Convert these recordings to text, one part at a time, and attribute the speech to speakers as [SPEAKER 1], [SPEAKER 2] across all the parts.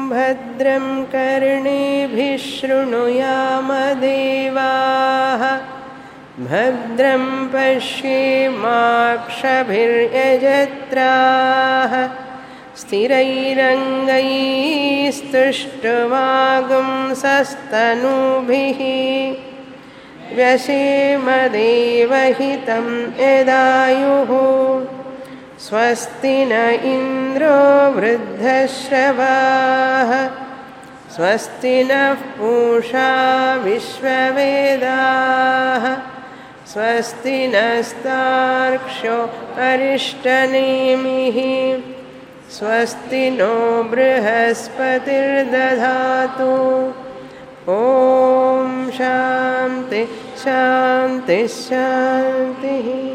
[SPEAKER 1] भद्रं कर्णेभिः शृणुयामदेवाः भद्रं पश्येमाक्षभिर्यजत्राः स्थिरैरङ्गैस्तुष्टुवागुंसस्तनूभिः व्यसेमदेवहितं यदायुः स्वस्ति न इन्द्रो वृद्धश्रवाः स्वस्ति नः पूषा विश्ववेदाः स्वस्ति नस्तार्क्ष्यो अरिष्टनेमिः स्वस्ति नो बृहस्पतिर्दधातु ॐ शान्ति శాంతి శాంతి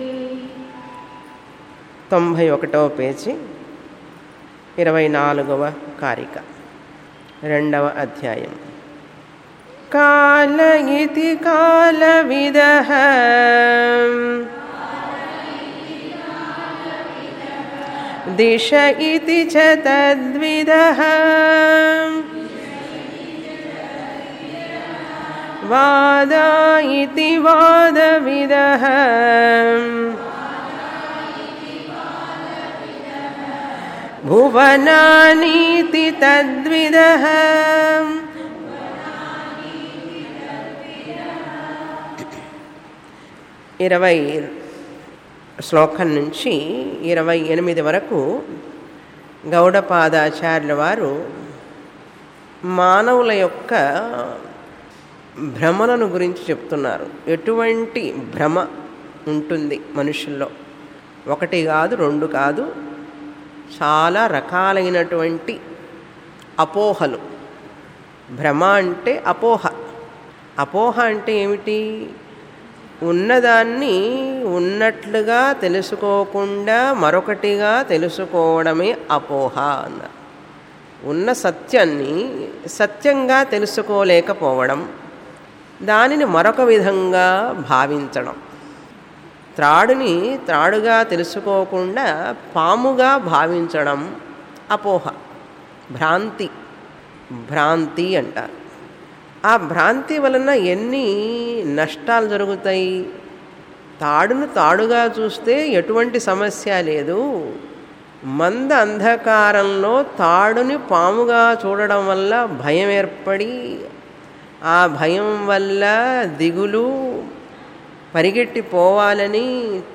[SPEAKER 1] తొంభై ఒకటవ పేజీ ఇరవై నాలుగవ కారిక రెండవ అధ్యాయం కాల ఇది కాలవిద దిశ ఇది చ తద్విద वादा इति वादविदः भुवनानीति तद्विदः ఇరవై శ్లోకం నుంచి ఇరవై ఎనిమిది వరకు గౌడపాదాచార్యుల వారు మానవుల యొక్క భ్రమలను గురించి చెప్తున్నారు ఎటువంటి భ్రమ ఉంటుంది మనుషుల్లో ఒకటి కాదు రెండు కాదు చాలా రకాలైనటువంటి అపోహలు భ్రమ అంటే అపోహ అపోహ అంటే ఏమిటి ఉన్నదాన్ని ఉన్నట్లుగా తెలుసుకోకుండా మరొకటిగా తెలుసుకోవడమే అపోహ అన్నారు ఉన్న సత్యాన్ని సత్యంగా తెలుసుకోలేకపోవడం దానిని మరొక విధంగా భావించడం త్రాడుని త్రాడుగా తెలుసుకోకుండా పాముగా భావించడం అపోహ భ్రాంతి భ్రాంతి అంటారు ఆ భ్రాంతి వలన ఎన్ని నష్టాలు జరుగుతాయి తాడును తాడుగా చూస్తే ఎటువంటి సమస్య లేదు మంద అంధకారంలో తాడుని పాముగా చూడడం వల్ల భయం ఏర్పడి ఆ భయం వల్ల దిగులు పరిగెట్టి పోవాలని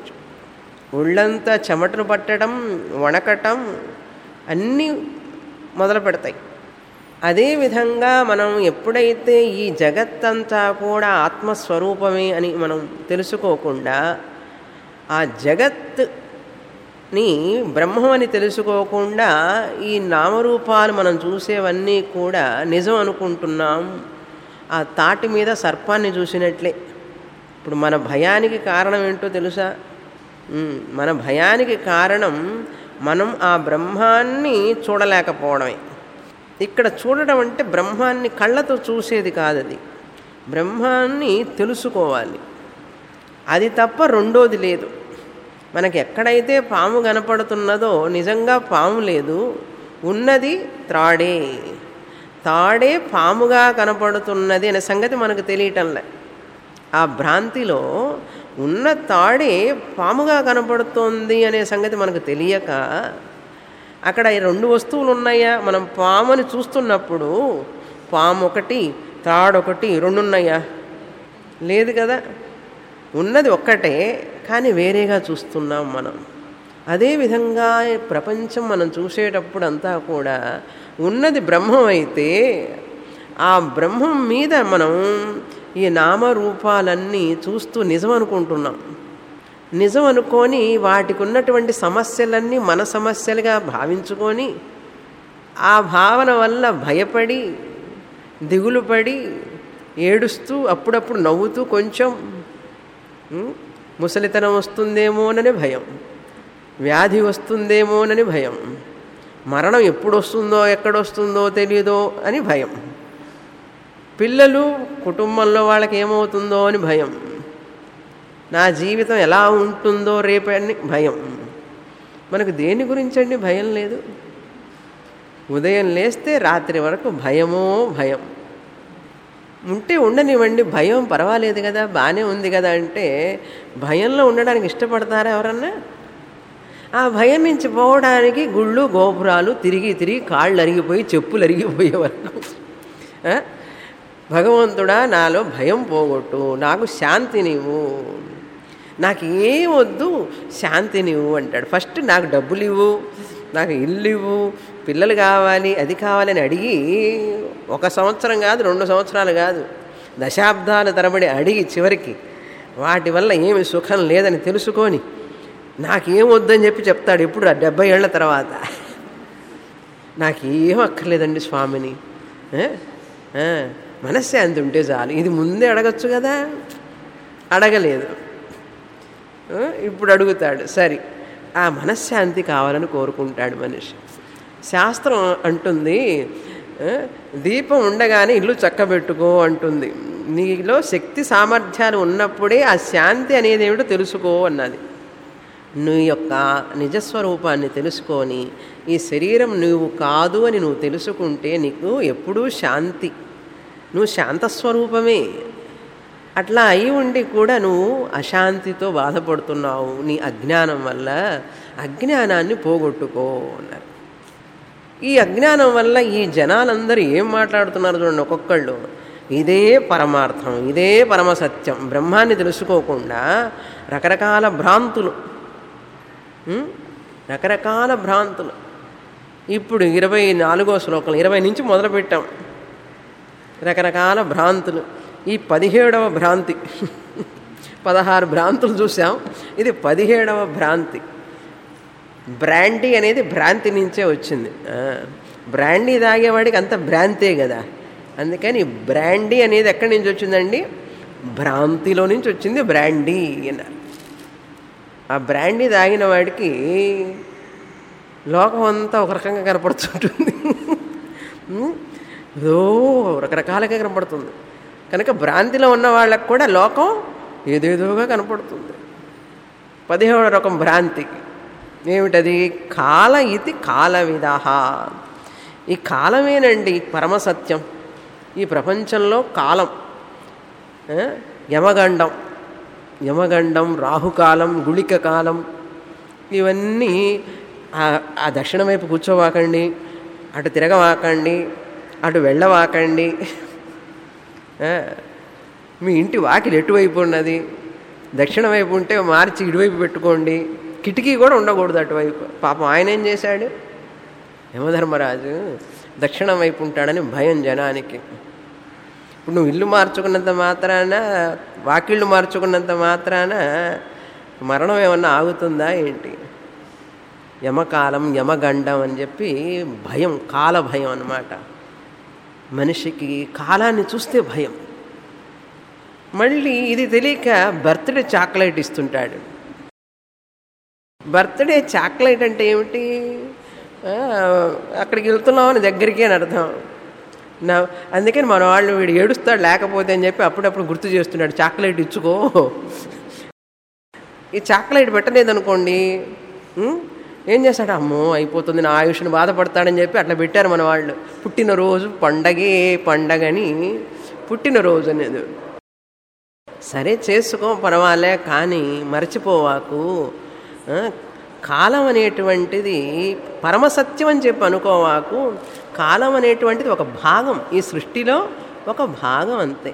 [SPEAKER 1] ఒళ్ళంతా చెమటలు పట్టడం వణకటం అన్నీ మొదలు పెడతాయి అదేవిధంగా మనం ఎప్పుడైతే ఈ జగత్తంతా కూడా ఆత్మస్వరూపమే అని మనం తెలుసుకోకుండా ఆ జగత్ని బ్రహ్మం అని తెలుసుకోకుండా ఈ నామరూపాలు మనం చూసేవన్నీ కూడా నిజం అనుకుంటున్నాం ఆ తాటి మీద సర్పాన్ని చూసినట్లే ఇప్పుడు మన భయానికి కారణం ఏంటో తెలుసా మన భయానికి కారణం మనం ఆ బ్రహ్మాన్ని చూడలేకపోవడమే ఇక్కడ చూడడం అంటే బ్రహ్మాన్ని కళ్ళతో చూసేది కాదు అది బ్రహ్మాన్ని తెలుసుకోవాలి అది తప్ప రెండోది లేదు మనకి ఎక్కడైతే పాము కనపడుతున్నదో నిజంగా పాము లేదు ఉన్నది త్రాడే తాడే పాముగా కనపడుతున్నది అనే సంగతి మనకు తెలియటంలే ఆ భ్రాంతిలో ఉన్న తాడే పాముగా కనపడుతోంది అనే సంగతి మనకు తెలియక అక్కడ ఈ రెండు వస్తువులు ఉన్నాయా మనం పాముని చూస్తున్నప్పుడు పాము ఒకటి తాడొకటి రెండు ఉన్నాయా లేదు కదా ఉన్నది ఒక్కటే కానీ వేరేగా చూస్తున్నాం మనం అదేవిధంగా ప్రపంచం మనం చూసేటప్పుడు అంతా కూడా ఉన్నది బ్రహ్మం అయితే ఆ బ్రహ్మం మీద మనం ఈ నామరూపాలన్నీ చూస్తూ నిజం అనుకుంటున్నాం నిజం అనుకొని వాటికి ఉన్నటువంటి సమస్యలన్నీ మన సమస్యలుగా భావించుకొని ఆ భావన వల్ల భయపడి దిగులు పడి ఏడుస్తూ అప్పుడప్పుడు నవ్వుతూ కొంచెం ముసలితనం వస్తుందేమోనని భయం వ్యాధి వస్తుందేమోనని భయం మరణం ఎప్పుడు వస్తుందో ఎక్కడొస్తుందో తెలియదో అని భయం పిల్లలు కుటుంబంలో వాళ్ళకి ఏమవుతుందో అని భయం నా జీవితం ఎలా ఉంటుందో రేపని భయం మనకు దేని గురించి అండి భయం లేదు ఉదయం లేస్తే రాత్రి వరకు భయమో భయం ఉంటే ఉండనివ్వండి భయం పర్వాలేదు కదా బాగానే ఉంది కదా అంటే భయంలో ఉండడానికి ఇష్టపడతారా ఎవరన్నా ఆ భయం నుంచి పోవడానికి గుళ్ళు గోపురాలు తిరిగి తిరిగి కాళ్ళు అరిగిపోయి చెప్పులు అరిగిపోయే వరకు ఆ? భగవంతుడా నాలో భయం పోగొట్టు నాకు శాంతి నీవు నాకు ఏం వద్దు శాంతి నీవు అంటాడు ఫస్ట్ నాకు డబ్బులు ఇవ్వు నాకు ఇల్లు ఇవ్వు పిల్లలు కావాలి అది కావాలని అడిగి ఒక సంవత్సరం కాదు రెండు సంవత్సరాలు కాదు దశాబ్దాల తరబడి అడిగి చివరికి వాటి వల్ల ఏమి సుఖం లేదని తెలుసుకొని నాకేం వద్దని చెప్పి చెప్తాడు ఇప్పుడు ఆ డెబ్బై ఏళ్ల తర్వాత నాకేం అక్కర్లేదండి స్వామిని ఆ? ఆ, మనశ్శాంతి ఉంటే చాలు ఇది ముందే అడగచ్చు కదా అడగలేదు ఆ, ఇప్పుడు అడుగుతాడు సరే ఆ మనశ్శాంతి కావాలని కోరుకుంటాడు మనిషి శాస్త్రం అంటుంది ఆ, దీపం ఉండగానే ఇల్లు చక్కబెట్టుకో అంటుంది నీలో శక్తి సామర్థ్యాలు ఉన్నప్పుడే ఆ శాంతి అనేది ఏమిటో తెలుసుకో అన్నది నీ యొక్క నిజస్వరూపాన్ని తెలుసుకొని ఈ శరీరం నువ్వు కాదు అని నువ్వు తెలుసుకుంటే నీకు ఎప్పుడూ శాంతి నువ్వు శాంతస్వరూపమే అట్లా అయి ఉండి కూడా నువ్వు అశాంతితో బాధపడుతున్నావు నీ అజ్ఞానం వల్ల అజ్ఞానాన్ని పోగొట్టుకో అన్నారు ఈ అజ్ఞానం వల్ల ఈ జనాలందరూ ఏం మాట్లాడుతున్నారు చూడండి ఒక్కొక్కళ్ళు ఇదే పరమార్థం ఇదే పరమసత్యం బ్రహ్మాన్ని తెలుసుకోకుండా రకరకాల భ్రాంతులు ఉం? రకరకాల భ్రాంతులు ఇప్పుడు ఇరవై నాలుగో శ్లోకం ఇరవై నుంచి మొదలుపెట్టాం రకరకాల భ్రాంతులు ఈ పదిహేడవ భ్రాంతి పదహారు భ్రాంతులు చూసాం ఇది పదిహేడవ భ్రాంతి బ్రాండీ అనేది భ్రాంతి నుంచే వచ్చింది ఆ, బ్రాండీ తాగేవాడికి అంత భ్రాంతే కదా అందుకని బ్రాండీ అనేది ఎక్కడి నుంచి వచ్చిందండి భ్రాంతిలో నుంచి వచ్చింది బ్రాండీ అన్నారు ఆ బ్రాండీ తాగిన వాడికి లోకం అంతా ఒక రకంగా కనపడుతుంటుంది ఉం? ఏదో రకరకాలుగా కనపడుతుంది కనుక భ్రాంతిలో ఉన్న వాళ్ళకు కూడా లోకం ఏదేదోగా కనపడుతుంది పదిహేడు రకం భ్రాంతి ఏమిటది కాల ఇది కాల విదహ ఈ కాలమేనండి పరమసత్యం ఈ ప్రపంచంలో కాలం ఆ? యమగండం యమగండం రాహుకాలం గుళిక కాలం ఇవన్నీ ఆ- ఆ దక్షిణ వైపు కూర్చోవాకండి అటు తిరగవాకండి అటు వెళ్ళవాకండి ఆ, మీ ఇంటి వాకిలి ఎటువైపు ఉన్నది దక్షిణ వైపు ఉంటే మార్చి ఇటువైపు పెట్టుకోండి కిటికీ కూడా ఉండకూడదు అటువైపు పాపం ఆయన ఏం చేశాడు యమధర్మరాజు దక్షిణం వైపు ఉంటాడని భయం జనానికి ఇప్పుడు నువ్వు ఇల్లు మార్చుకున్నంత మాత్రాన వాకిళ్ళు మార్చుకున్నంత మాత్రాన మరణం ఏమన్నా ఆగుతుందా ఏంటి యమకాలం యమగండం అని చెప్పి భయం కాల భయం అన్నమాట మనిషికి కాలాన్ని చూస్తే భయం మళ్ళీ ఇది తెలియక బర్త్డే చాక్లెట్ ఇస్తుంటాడు బర్త్డే చాక్లెట్ అంటే ఏమిటి ఆ, అక్కడికి వెళ్తున్నాం అని దగ్గరికి అని అర్థం నా అందుకని మన వాళ్ళు వీడు ఏడుస్తాడు లేకపోతే అని చెప్పి అప్పుడప్పుడు గుర్తు చేస్తున్నాడు చాక్లెట్ ఇచ్చుకో ఈ చాక్లెట్ పెట్టలేదనుకోండి ఉం? ఏం చేస్తాడు అమ్మో అయిపోతుంది నా ఆయుష్ను బాధపడతాడని చెప్పి అట్లా పెట్టారు మన వాళ్ళు పుట్టినరోజు పండగే పండగని పుట్టినరోజు అనేది సరే చేసుకో పర్వాలే కానీ మర్చిపోవాకు ఆ, కాలం అనేటువంటిది పరమసత్యం అని చెప్పి అనుకోవాకు కాలం అనేటువంటిది ఒక భాగం ఈ సృష్టిలో ఒక భాగం అంతే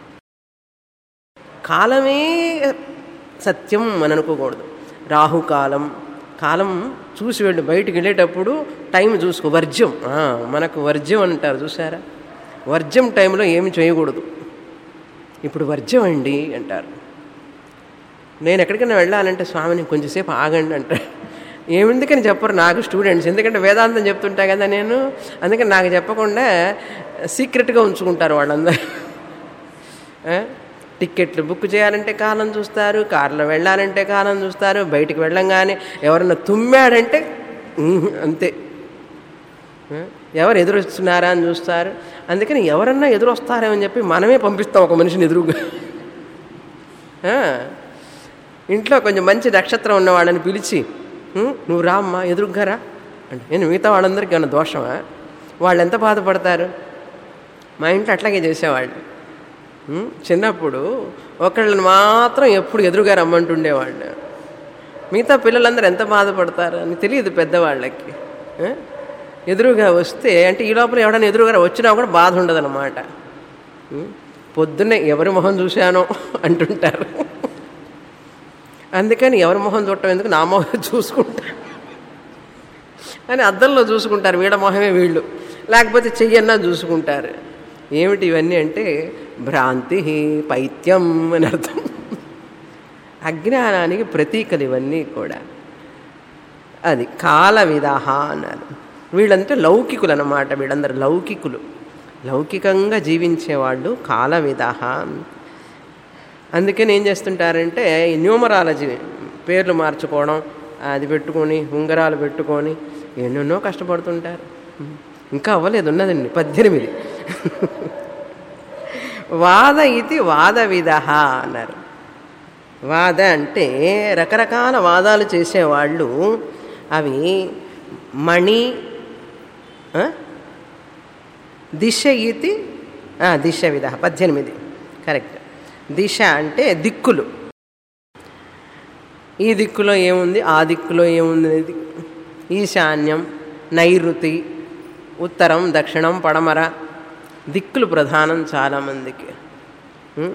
[SPEAKER 1] కాలమే సత్యం అని అనుకోకూడదు రాహుకాలం కాలం చూసి వెళ్ళు బయటికి వెళ్ళేటప్పుడు టైం చూసుకో వర్జ్యం ఆ, మనకు వర్జ్యం అంటారు చూసారా వర్జ్యం టైంలో ఏమి చేయకూడదు ఇప్పుడు వర్జ్యం అండి అంటారు నేను ఎక్కడికైనా వెళ్ళాలంటే స్వామిని కొంచెంసేపు ఆగండి అంటారు ఏమిందుకని చెప్పరు నాకు స్టూడెంట్స్ ఎందుకంటే వేదాంతం చెప్తుంటా కదా నేను అందుకని నాకు చెప్పకుండా సీక్రెట్గా ఉంచుకుంటారు వాళ్ళందరూ ఆ? టిక్కెట్లు బుక్ చేయాలంటే కాలం చూస్తారు కార్లో వెళ్ళాలంటే కాలం చూస్తారు బయటికి వెళ్ళంగానే ఎవరన్నా తుమ్మాడంటే ఉహు, అంతే ఆ? ఎవరు ఎదురొస్తున్నారా అని చూస్తారు అందుకని ఎవరన్నా ఎదురు వస్తారేమని చెప్పి మనమే పంపిస్తాం ఒక మనిషిని ఎదురుగా ఆ? ఇంట్లో కొంచెం మంచి నక్షత్రం ఉన్న వాళ్ళని పిలిచి "ఉం, నువ్వు రామ్మా ఎదురుగ్గా రా అంటే నేను మిగతా వాళ్ళందరికీ ఏమైనా దోషమా వాళ్ళు ఎంత బాధపడతారు మా ఇంట్లో అట్లాగే చేసేవాళ్ళు ఉం? చిన్నప్పుడు ఒకళ్ళని మాత్రం ఎప్పుడు ఎదురుగా రమ్మంటుండేవాళ్ళు మిగతా పిల్లలందరూ ఎంత బాధపడతారు అని తెలియదు పెద్దవాళ్ళకి ఆ? ఎదురుగా వస్తే అంటే ఈ లోపల ఎవడైనా ఎదురుగా వచ్చినా కూడా బాధ ఉండదన్నమాట ఉం? పొద్దున్నే ఎవరి మొహం చూశానో అంటుంటారు అందుకని ఎవరి మొహం చూడటం ఎందుకు నా మొహం చూసుకుంటా అని అద్దంలో చూసుకుంటారు వీళ్ళ మొహమే వీళ్ళు లేకపోతే చెయ్యన్నా చూసుకుంటారు ఏమిటి ఇవన్నీ అంటే భ్రాంతి పైత్యం అని అర్థం అజ్ఞానానికి ప్రతీకలు ఇవన్నీ కూడా అది కాల విదాహ అన్నారు వీళ్ళంటే లౌకికులు అన్నమాట వీళ్ళందరూ లౌకికులు లౌకికంగా జీవించేవాళ్ళు కాల విదాహ అందుకని ఏం చేస్తుంటారంటే ఈ న్యూమరాలజీ పేర్లు మార్చుకోవడం అది పెట్టుకొని ఉంగరాలు పెట్టుకొని ఎన్నెన్నో కష్టపడుతుంటారు ఇంకా అవ్వలేదు ఉన్నదండి పద్దెనిమిది వాద ఇది వాద విధ అన్నారు వాద అంటే రకరకాల వాదాలు చేసేవాళ్ళు అవి మణి ఆ? దిశ ఇది ఆ, దిశ విధ పద్దెనిమిది కరెక్ట్ దిశ అంటే దిక్కులు ఈ దిక్కులో ఏముంది ఆ దిక్కులో ఏముంది అనేది ఈశాన్యం నైరుతి ఉత్తరం దక్షిణం పడమర దిక్కులు ప్రధానం చాలామందికి ఉం?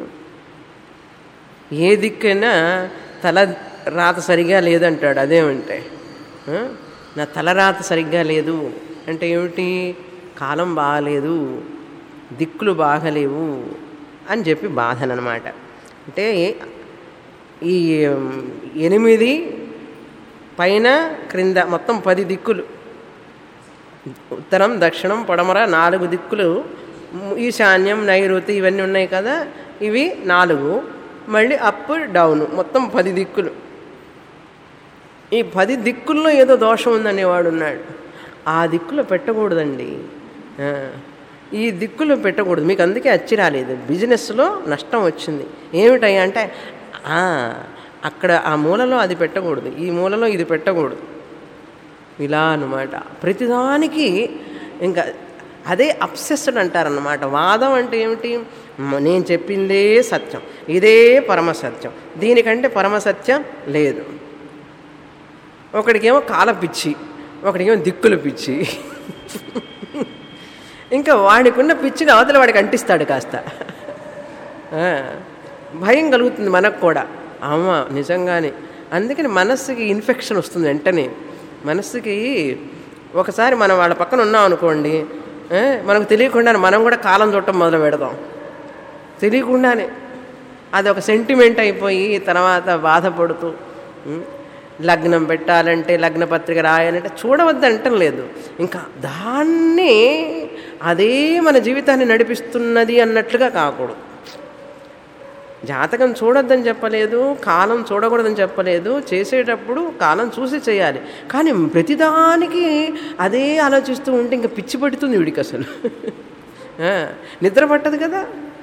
[SPEAKER 1] ఏ దిక్కైనా తల రాత సరిగా లేదంటాడు అదేమంటే ఆ? నా తల రాత సరిగ్గా లేదు అంటే ఏమిటి కాలం బాగలేదు దిక్కులు బాగలేవు అని చెప్పి బాధనమాట అంటే ఈ ఎనిమిది పైన క్రింద మొత్తం పది దిక్కులు ఉత్తరం దక్షిణం పడమర నాలుగు దిక్కులు ఈశాన్యం నైరుతి ఇవన్నీ ఉన్నాయి కదా ఇవి నాలుగు మళ్ళీ అప్ డౌన్ మొత్తం పది దిక్కులు ఈ పది దిక్కుల్లో ఏదో దోషం ఉందనేవాడు ఉన్నాడు ఆ దిక్కులో పెట్టకూడదండి ఆ, ఈ దిక్కులో పెట్టకూడదు మీకు అందుకే అచ్చి రాలేదు బిజినెస్లో నష్టం వచ్చింది ఏమిటయ్యా అంటే "ఆ, అక్కడ ఆ మూలలో అది పెట్టకూడదు ఈ మూలలో ఇది పెట్టకూడదు ఇలా అనమాట ప్రతిదానికి ఇంకా అదే అప్సెస్డ్ అంటారన్నమాట వాదం అంటే ఏమిటి మ- నేను చెప్పిందే సత్యం ఇదే పరమసత్యం దీనికంటే పరమసత్యం లేదు ఒకడికేమో కాల పిచ్చి ఒకడికేమో దిక్కులు పిచ్చి ఇంకా వాడికున్న పిచ్చిని అవతల వాడికి అంటిస్తాడు కాస్త ఆ, భయం కలుగుతుంది మనకు కూడా అమ్మ నిజంగానే అందుకని మనస్సుకి ఇన్ఫెక్షన్ వస్తుంది వెంటనే మనస్సుకి ఒకసారి మనం వాళ్ళ పక్కన ఉన్నాం అనుకోండి ఆ, మనకు తెలియకుండానే మనం కూడా కాలం చూడటం మొదలు పెడదాం తెలియకుండానే అది ఒక సెంటిమెంట్ అయిపోయి తర్వాత బాధపడుతూ ఉం, లగ్నం పెట్టాలంటే లగ్న పత్రిక రాయాలంటే చూడవద్దు అంటం లేదు ఇంకా దాన్ని అదే మన జీవితాన్ని నడిపిస్తున్నది అన్నట్లుగా కాకూడదు జాతకం చూడొద్దని చెప్పలేదు కాలం చూడకూడదని చెప్పలేదు చేసేటప్పుడు కాలం చూసి చేయాలి కానీ ప్రతిదానికి అదే ఆలోచిస్తూ ఉంటే ఇంకా పిచ్చి పడుతుంది వీడికి అసలు ఆ, నిద్ర పట్టదు కదా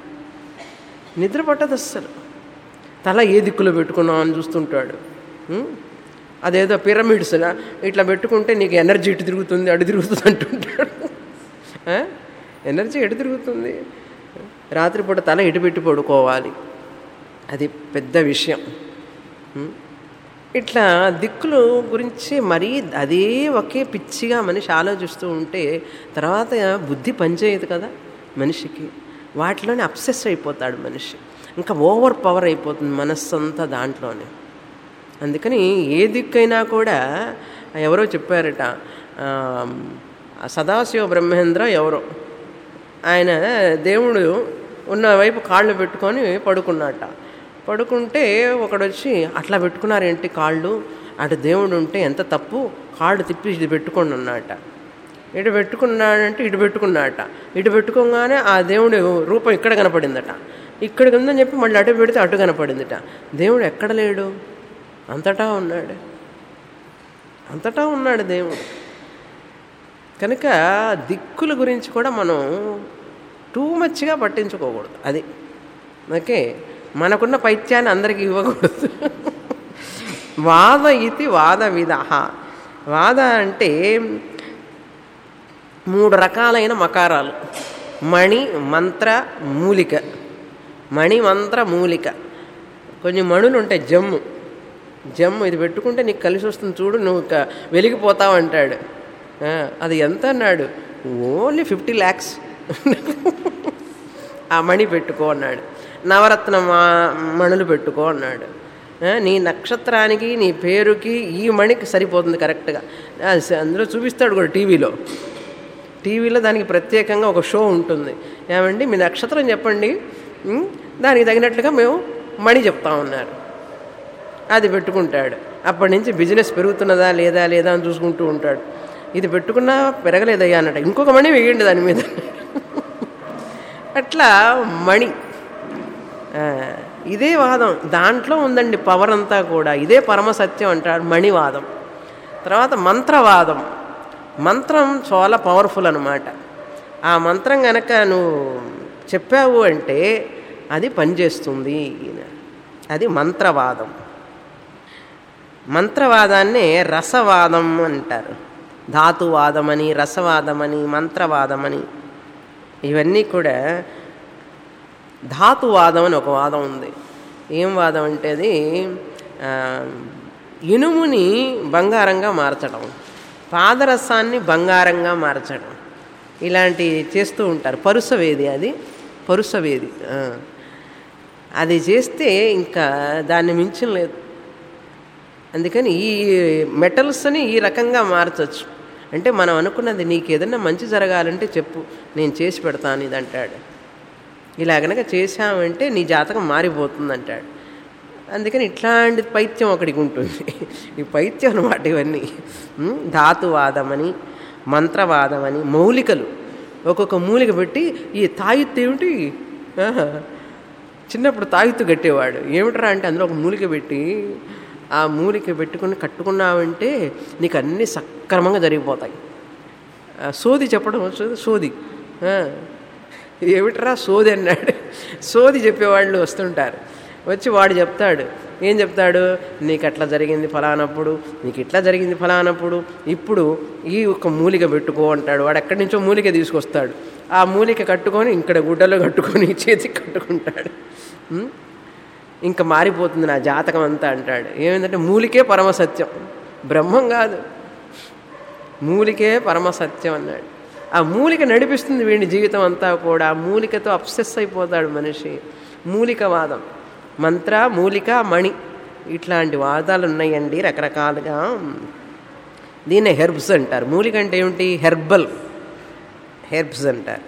[SPEAKER 1] నిద్ర పట్టదు అస్సలు తల ఏ దిక్కులో పెట్టుకున్నాం అని చూస్తుంటాడు ఉం? అదేదో పిరమిడ్స్ ఇట్లా పెట్టుకుంటే నీకు ఎనర్జీ ఇటు తిరుగుతుంది అటు తిరుగుతుంది అంటుంటాడు ఆ? ఎనర్జీ ఎటు తిరుగుతుంది రాత్రిపూట తల ఎటు పెట్టి పడుకోవాలి అది పెద్ద విషయం ఉం? ఇట్లా దిక్కులు గురించి మరీ అదే ఒకే పిచ్చిగా మనిషి ఆలోచిస్తూ ఉంటే తర్వాత బుద్ధి పనిచేయదు కదా మనిషికి వాటిలోనే అప్సెస్ అయిపోతాడు మనిషి ఇంకా ఓవర్ పవర్ అయిపోతుంది మనస్సు అంతా దాంట్లోనే అందుకని ఏ దిక్కైనా కూడా ఎవరో చెప్పారట ఆ, సదాశివ బ్రహ్మేంద్ర ఎవరో ఆయన దేవుడు ఉన్న వైపు కాళ్ళు పెట్టుకొని పడుకున్నట్ట పడుకుంటే ఒకడు వచ్చి అట్లా పెట్టుకున్నారేంటి కాళ్ళు అటు దేవుడు ఉంటే ఎంత తప్పు కాళ్ళు తిప్పి ఇది పెట్టుకోండి అన్నట ఇటు పెట్టుకున్నాడంటే ఇటు పెట్టుకున్నాడట ఇటు పెట్టుకోగానే ఆ దేవుడు రూపం ఇక్కడ కనపడిందట ఇక్కడికి ఉందని చెప్పి మళ్ళీ అటు పెడితే అటు కనపడిందిట దేవుడు ఎక్కడ లేడు అంతటా ఉన్నాడు అంతటా ఉన్నాడు దేవుడు కనుక దిక్కుల గురించి కూడా మనం టూ మచ్గా పట్టించుకోకూడదు అది ఓకే మనకున్న పైత్యాన్ని అందరికీ ఇవ్వకూడదు వాద ఇది వాద విధ వాద అంటే మూడు రకాలైన మకారాలు మణి మంత్ర మూలిక మణి మంత్ర మూలిక కొన్ని మణులు ఉంటాయి జమ్ము జమ్ము ఇది పెట్టుకుంటే నీకు కలిసి వస్తుంది చూడు నువ్వు ఇక వెలిగిపోతావు అంటాడు ఆ, అది ఎంత అన్నాడు ఓన్లీ ఫిఫ్టీ ల్యాక్స్ ఆ మణి పెట్టుకో అన్నాడు నవరత్న మా- మణులు పెట్టుకో అన్నాడు ఆ, నీ నక్షత్రానికి నీ పేరుకి ఈ మణికి సరిపోతుంది కరెక్ట్గా ఆ, స- అందులో చూపిస్తాడు కూడా టీవీలో టీవీలో దానికి ప్రత్యేకంగా ఒక షో ఉంటుంది ఏమండి మీ నక్షత్రం చెప్పండి ఉం? దానికి తగినట్లుగా మేము మణి చెప్తా ఉన్నారు అది పెట్టుకుంటాడు అప్పటి నుంచి బిజినెస్ పెరుగుతున్నదా లేదా లేదా అని చూసుకుంటూ ఉంటాడు ఇది పెట్టుకున్నా పెరగలేదయ్యా అన్నట్టు ఇంకొక మణి వేయండి దాని మీద అట్లా మణి ఆ, ఇదే వాదం దాంట్లో ఉందండి పవర్ అంతా కూడా ఇదే పరమసత్యం అంటారు మణివాదం తర్వాత మంత్రవాదం మంత్రం చాలా పవర్ఫుల్ అనమాట ఆ మంత్రం గనక నువ్వు చెప్పావు అంటే అది పనిచేస్తుంది అది మంత్రవాదం మంత్రవాదాన్నే రసవాదం అంటారు ధాతువాదమని రసవాదమని మంత్రవాదమని ఇవన్నీ కూడా ధాతువాదం అని ఒక వాదం ఉంది ఏం వాదం అంటే అది ఆ, ఇనుముని బంగారంగా మార్చడం పాదరసాన్ని బంగారంగా మార్చడం ఇలాంటి చేస్తూ ఉంటారు పరుసవేది అది పరుసవేది ఆ. అది చేస్తే ఇంకా దాన్ని మించిన లేదు అందుకని ఈ మెటల్స్ని ఈ రకంగా మార్చచ్చు అంటే మనం అనుకున్నది నీకు ఏదైనా మంచి జరగాలంటే చెప్పు నేను చేసి పెడతాను ఇది అంటాడు ఇలా కనుక చేశామంటే నీ జాతకం మారిపోతుంది అంటాడు అందుకని ఇట్లాంటి పైత్యం ఒకడికి ఉంటుంది ఈ పైత్యం అనమాట ఇవన్నీ ఉం? ధాతువాదమని మంత్రవాదమని మౌలికలు ఒక్కొక్క మూలిక పెట్టి ఈ తాయిత్తు ఏమిటి ఆహా. చిన్నప్పుడు తాయిత్తు కట్టేవాడు ఏమిట్రా అంటే అందులో ఒక మూలిక పెట్టి ఆ మూలిక పెట్టుకుని కట్టుకున్నావంటే నీకు అన్నీ సక్రమంగా జరిగిపోతాయి ఆ, సోది చెప్పడం వచ్చు సోది ఆ, ఏమిట్రా సోది అన్నాడు సోది చెప్పేవాళ్ళు వస్తుంటారు వచ్చి వాడు చెప్తాడు ఏం చెప్తాడు నీకు అట్లా జరిగింది ఫలానప్పుడు నీకు ఇట్లా జరిగింది ఫలానప్పుడు ఇప్పుడు ఈ ఒక మూలిక పెట్టుకో అంటాడు వాడు ఎక్కడి నుంచో మూలిక తీసుకొస్తాడు ఆ మూలిక కట్టుకొని ఇక్కడ గుడ్డలో కట్టుకొని చేతికి కట్టుకుంటాడు ఉం? ఇంకా మారిపోతుంది నా జాతకం అంతా అంటాడు ఏమిటంటే మూలికే పరమసత్యం బ్రహ్మం కాదు మూలికే పరమసత్యం అన్నాడు ఆ మూలిక నడిపిస్తుంది వీడి జీవితం అంతా కూడా ఆ మూలికతో అప్సెస్ అయిపోతాడు మనిషి మూలికవాదం మంత్ర మూలిక మణి ఇట్లాంటి వాదాలు ఉన్నాయండి రకరకాలుగా దీన్నే హెర్బ్స్ అంటారు మూలిక అంటే ఏమిటి హెర్బల్ హెర్బ్స్ అంటారు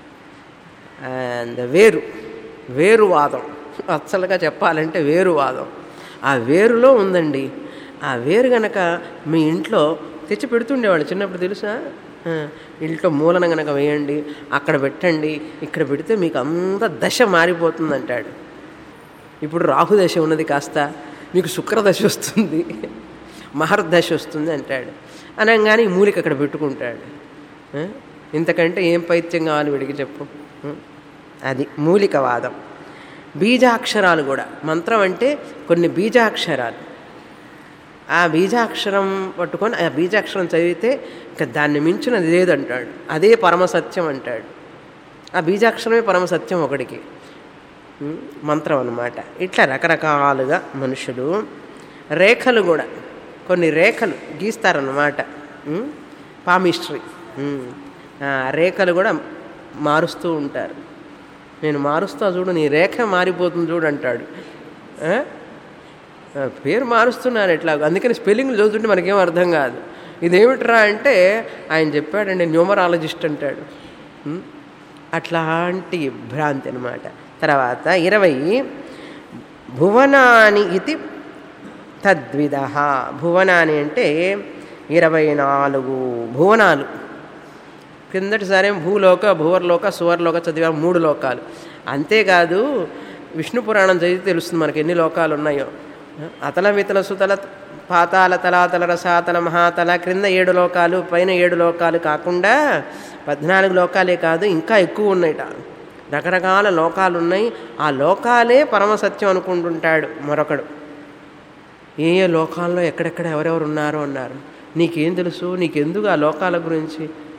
[SPEAKER 1] అండ్ వేరు వేరువాదం అసలుగా చెప్పాలంటే వేరువాదం ఆ వేరులో ఉందండి ఆ వేరు గనక మీ ఇంట్లో తెచ్చి పెడుతుండేవాళ్ళు చిన్నప్పుడు తెలుసా ఆ, ఇంట్లో మూలన గనక వేయండి అక్కడ పెట్టండి ఇక్కడ పెడితే మీకు అంత దశ మారిపోతుంది అంటాడు ఇప్పుడు రాహుదశ ఉన్నది కాస్త మీకు శుక్రదశ వస్తుంది మహర్దశ వస్తుంది అంటాడు అనగానే ఈ మూలిక అక్కడ పెట్టుకుంటాడు ఆ? ఇంతకంటే ఏం పైత్యం కావాలి వీడికి చెప్పు ఆ? అది మూలికవాదం బీజాక్షరాలు కూడా మంత్రం అంటే కొన్ని బీజాక్షరాలు ఆ బీజాక్షరం పట్టుకొని ఆ బీజాక్షరం చదివితే ఇక దాన్ని మించినది లేదంటాడు అదే పరమసత్యం అంటాడు ఆ బీజాక్షరమే పరమసత్యం ఒకడికి ఉం? మంత్రం అన్నమాట ఇట్లా రకరకాలుగా మనుషులు రేఖలు కూడా కొన్ని రేఖలు గీస్తారన్నమాట ఉం? పామిస్ట్రీ ఉం. ఆ రేఖలు కూడా మారుస్తూ ఉంటారు నేను మారుస్తా చూడు నీ రేఖ మారిపోతుంది చూడు అంటాడు ఆ? ఆ, పేరు మారుస్తున్నారు ఎట్లా అందుకని స్పెల్లింగ్లు చదువుతుంటే మనకేం అర్థం కాదు ఇదేమిట్రా అంటే ఆయన చెప్పాడండి న్యూమరాలజిస్ట్ అంటాడు ఉం? అట్లాంటి భ్రాంతి అనమాట తర్వాత ఇరవై భువనాని ఇది తద్విధ భువనాని అంటే ఇరవై నాలుగు భువనాలు కిందటిసారి భూలోక భువర్లోక సువర్లోక చదివా మూడు లోకాలు అంతేకాదు విష్ణు పురాణం చదివితే తెలుస్తుంది మనకి ఎన్ని లోకాలు ఉన్నాయో అతల వితల సుతల పాతాల తలాతల రసాతల మహాతల క్రింద ఏడు లోకాలు పైన ఏడు లోకాలు కాకుండా పద్నాలుగు లోకాలే కాదు ఇంకా ఎక్కువ ఉన్నాయిట రకరకాల లోకాలు ఉన్నాయి ఆ లోకాలే పరమసత్యం అనుకుంటుంటాడు మరొకడు ఏ ఏ లోకాల్లో ఎక్కడెక్కడ ఎవరెవరు ఉన్నారో అన్నారు నీకేం తెలుసు నీకెందుకు ఆ లోకాల గురించి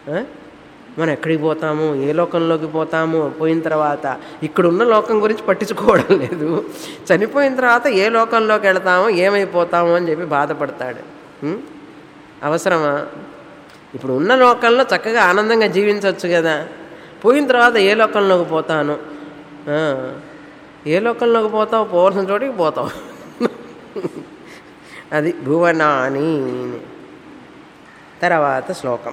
[SPEAKER 1] ఆ? మనం ఎక్కడికి పోతాము ఏ లోకంలోకి పోతాము పోయిన తర్వాత ఇక్కడున్న లోకం గురించి పట్టించుకోవడం లేదు చనిపోయిన తర్వాత ఏ లోకంలోకి వెళతామో ఏమైపోతామో అని చెప్పి బాధపడతాడు ఉం? అవసరమా ఇప్పుడు ఉన్న లోకంలో చక్కగా ఆనందంగా జీవించవచ్చు కదా పోయిన తర్వాత ఏ లోకంలోకి పోతాను ఆ, ఏ లోకంలోకి పోతావు పోవాల్సిన చోటికి పోతావు అది భువనాని తర్వాత శ్లోకం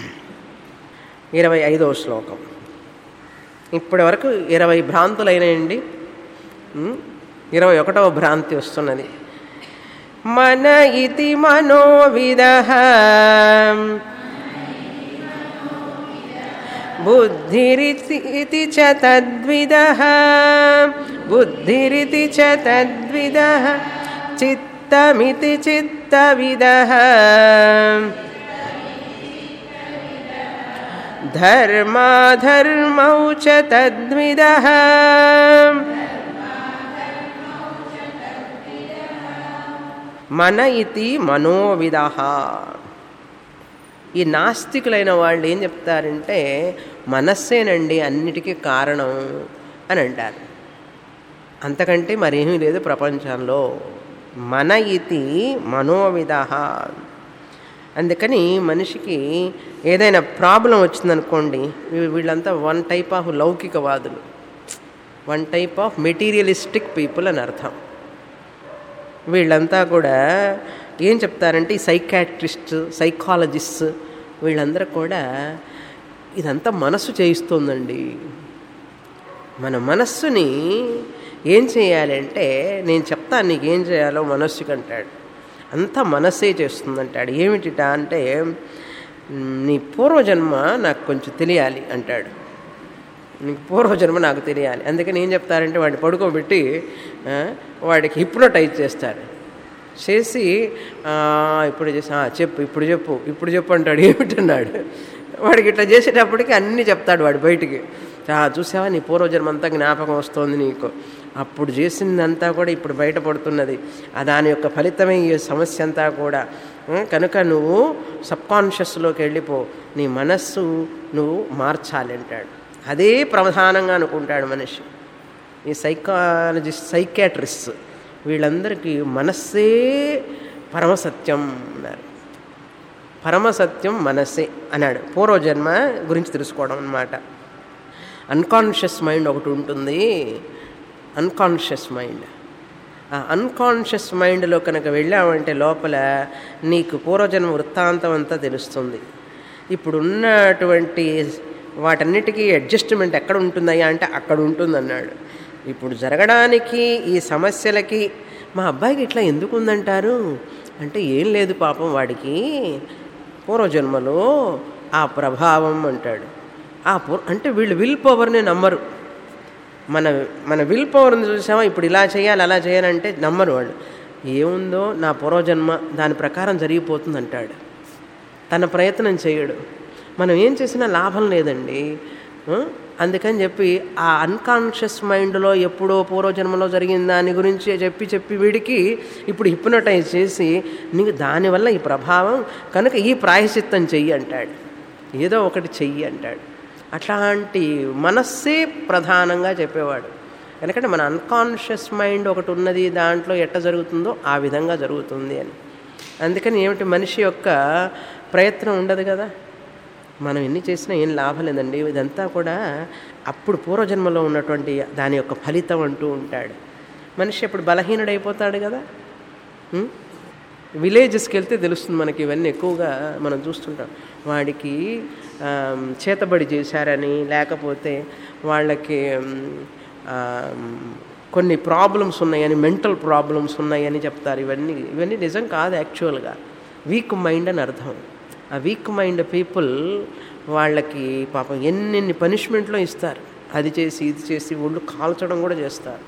[SPEAKER 1] ఇరవై ఐదవ శ్లోకం ఇప్పటి వరకు ఇరవై భ్రాంతులైనాయండి ఉం? ఇరవై ఒకటవ భ్రాంతి వస్తున్నది మన ఇది మనోవిద బుద్ధిరితి చ తద్విద బుద్ధిరితి చ తద్విద చిత్తమితి చిత్తవిద ధర్మాధర్మౌ చ తద్విద మన ఇతి మనోవిద ఈ నాస్తికులైన వాళ్ళు ఏం చెప్తారంటే మనస్సేనండి అన్నిటికీ కారణం అని అంటారు అంతకంటే మరేమీ లేదు ప్రపంచంలో మన ఇతి మనోవిద అందుకని మనిషికి ఏదైనా ప్రాబ్లం వచ్చిందనుకోండి వీ- వీళ్ళంతా వన్ టైప్ ఆఫ్ లౌకికవాదులు one type of materialistic people అని అర్థం వీళ్ళంతా కూడా ఏం చెప్తారంటే ఈ సైకాట్రిస్ట్ సైకాలజిస్ట్ వీళ్ళందరూ కూడా ఇదంతా మనస్సు చేయిస్తుందండి మన మనస్సుని ఏం చేయాలంటే నేను చెప్తాను నీకు ఏం చేయాలో మనస్సుకి అంటాడు అంతా మనస్సే చేస్తుందంటాడు ఏమిటిట అంటే "మ్, నీ పూర్వజన్మ నాకు కొంచెం తెలియాలి అంటాడు నీకు పూర్వజన్మ నాకు తెలియాలి అందుకని ఏం చెప్తారంటే వాడిని పడుకోబెట్టి ఆ, వాడికి హిప్నోటైజ్ చేస్తారు చేసి "ఆ, ఇప్పుడు చేసి "ఆ, చెప్పు ఇప్పుడు చెప్పు ఇప్పుడు చెప్పు అంటాడు ఏమిటన్నాడు వాడికి ఇట్లా చేసేటప్పటికి అన్నీ చెప్తాడు వాడు బయటికి "ఆ, చూసావా నీ పూర్వజన్మ అంతా జ్ఞాపకం వస్తోంది నీకు అప్పుడు చేసిందంతా కూడా ఇప్పుడు బయటపడుతున్నది ఆ దాని యొక్క ఫలితమే ఈ సమస్య అంతా కూడా ఉం, కనుక నువ్వు సబ్కాన్షియస్లోకి వెళ్ళిపో నీ మనస్సు నువ్వు మార్చాలి అంటాడు అదే ప్రధానంగా అనుకుంటాడు మనిషి ఈ సైకాలజిస్ట్ సైకాట్రిస్ట్ వీళ్ళందరికీ మనస్సే పరమసత్యం అన్నారు పరమసత్యం మనస్సే అన్నాడు పూర్వజన్మ గురించి తెలుసుకోవడం అనమాట అన్కాన్షియస్ మైండ్ ఒకటి ఉంటుంది అన్కాన్షియస్ మైండ్ ఆ అన్కాన్షియస్ మైండ్లో కనుక వెళ్ళామంటే లోపల నీకు పూర్వజన్మ వృత్తాంతం అంతా తెలుస్తుంది ఇప్పుడు ఉన్నటువంటి వాటన్నిటికీ అడ్జస్ట్మెంట్ ఎక్కడ ఉంటుందయ్యా అంటే అక్కడ ఉంటుందన్నాడు ఇప్పుడు జరగడానికి ఈ సమస్యలకి మా అబ్బాయికి ఇట్లా ఎందుకు ఉందంటారు అంటే ఏం లేదు పాపం వాడికి పూర్వజన్మలో ఆ ప్రభావం అంటాడు ఆ పూర్ అంటే వీళ్ళు విల్ పవర్ని నమ్మరు మన మన విల్ పవర్ని చూసామా ఇప్పుడు ఇలా చేయాలి అలా చేయాలంటే నమ్మరు వాళ్ళు ఏముందో నా పూర్వజన్మ దాని ప్రకారం జరిగిపోతుంది అంటాడు తన ప్రయత్నం చేయడు మనం ఏం చేసినా లాభం లేదండి ఆ? అందుకని చెప్పి ఆ అన్కాన్షియస్ మైండ్లో ఎప్పుడో పూర్వజన్మలో జరిగిన దాని గురించి చెప్పి చెప్పి వీడికి ఇప్పుడు హిప్నటైజ్ చేసి నీకు దానివల్ల ఈ ప్రభావం కనుక ఈ ప్రాయశ్చిత్తం చెయ్యి అంటాడు ఏదో ఒకటి చెయ్యి అంటాడు అట్లాంటి మనస్సే ప్రధానంగా చెప్పేవాడు ఎందుకంటే మన అన్కాన్షియస్ మైండ్ ఒకటి ఉన్నది దాంట్లో ఎట్ట జరుగుతుందో ఆ విధంగా జరుగుతుంది అని అందుకని ఏమిటి మనిషి యొక్క ప్రయత్నం ఉండదు కదా మనం ఎన్ని చేసినా ఏం లాభం లేదండి ఇదంతా కూడా అప్పుడు పూర్వజన్మలో ఉన్నటువంటి దాని యొక్క ఫలితం అంటూ ఉంటాడు మనిషి అప్పుడు బలహీనుడైపోతాడు కదా ఉం? విలేజెస్కి వెళ్తే తెలుస్తుంది మనకి ఇవన్నీ ఎక్కువగా మనం చూస్తుంటాం వాడికి ఆమ్, చేతబడి చేశారని లేకపోతే వాళ్ళకి ఉమ్, ఆమ్, కొన్ని ప్రాబ్లమ్స్ ఉన్నాయని మెంటల్ ప్రాబ్లమ్స్ ఉన్నాయని చెప్తారు ఇవన్నీ ఇవన్నీ నిజం కాదు యాక్చువల్గా వీక్ మైండ్ అని అర్థం ఆ వీక్ మైండ్ పీపుల్ వాళ్ళకి పాపం ఎన్నెన్ని పనిష్మెంట్లో ఇస్తారు అది చేసి ఇది చేసి ఒళ్ళు కాల్చడం కూడా చేస్తారు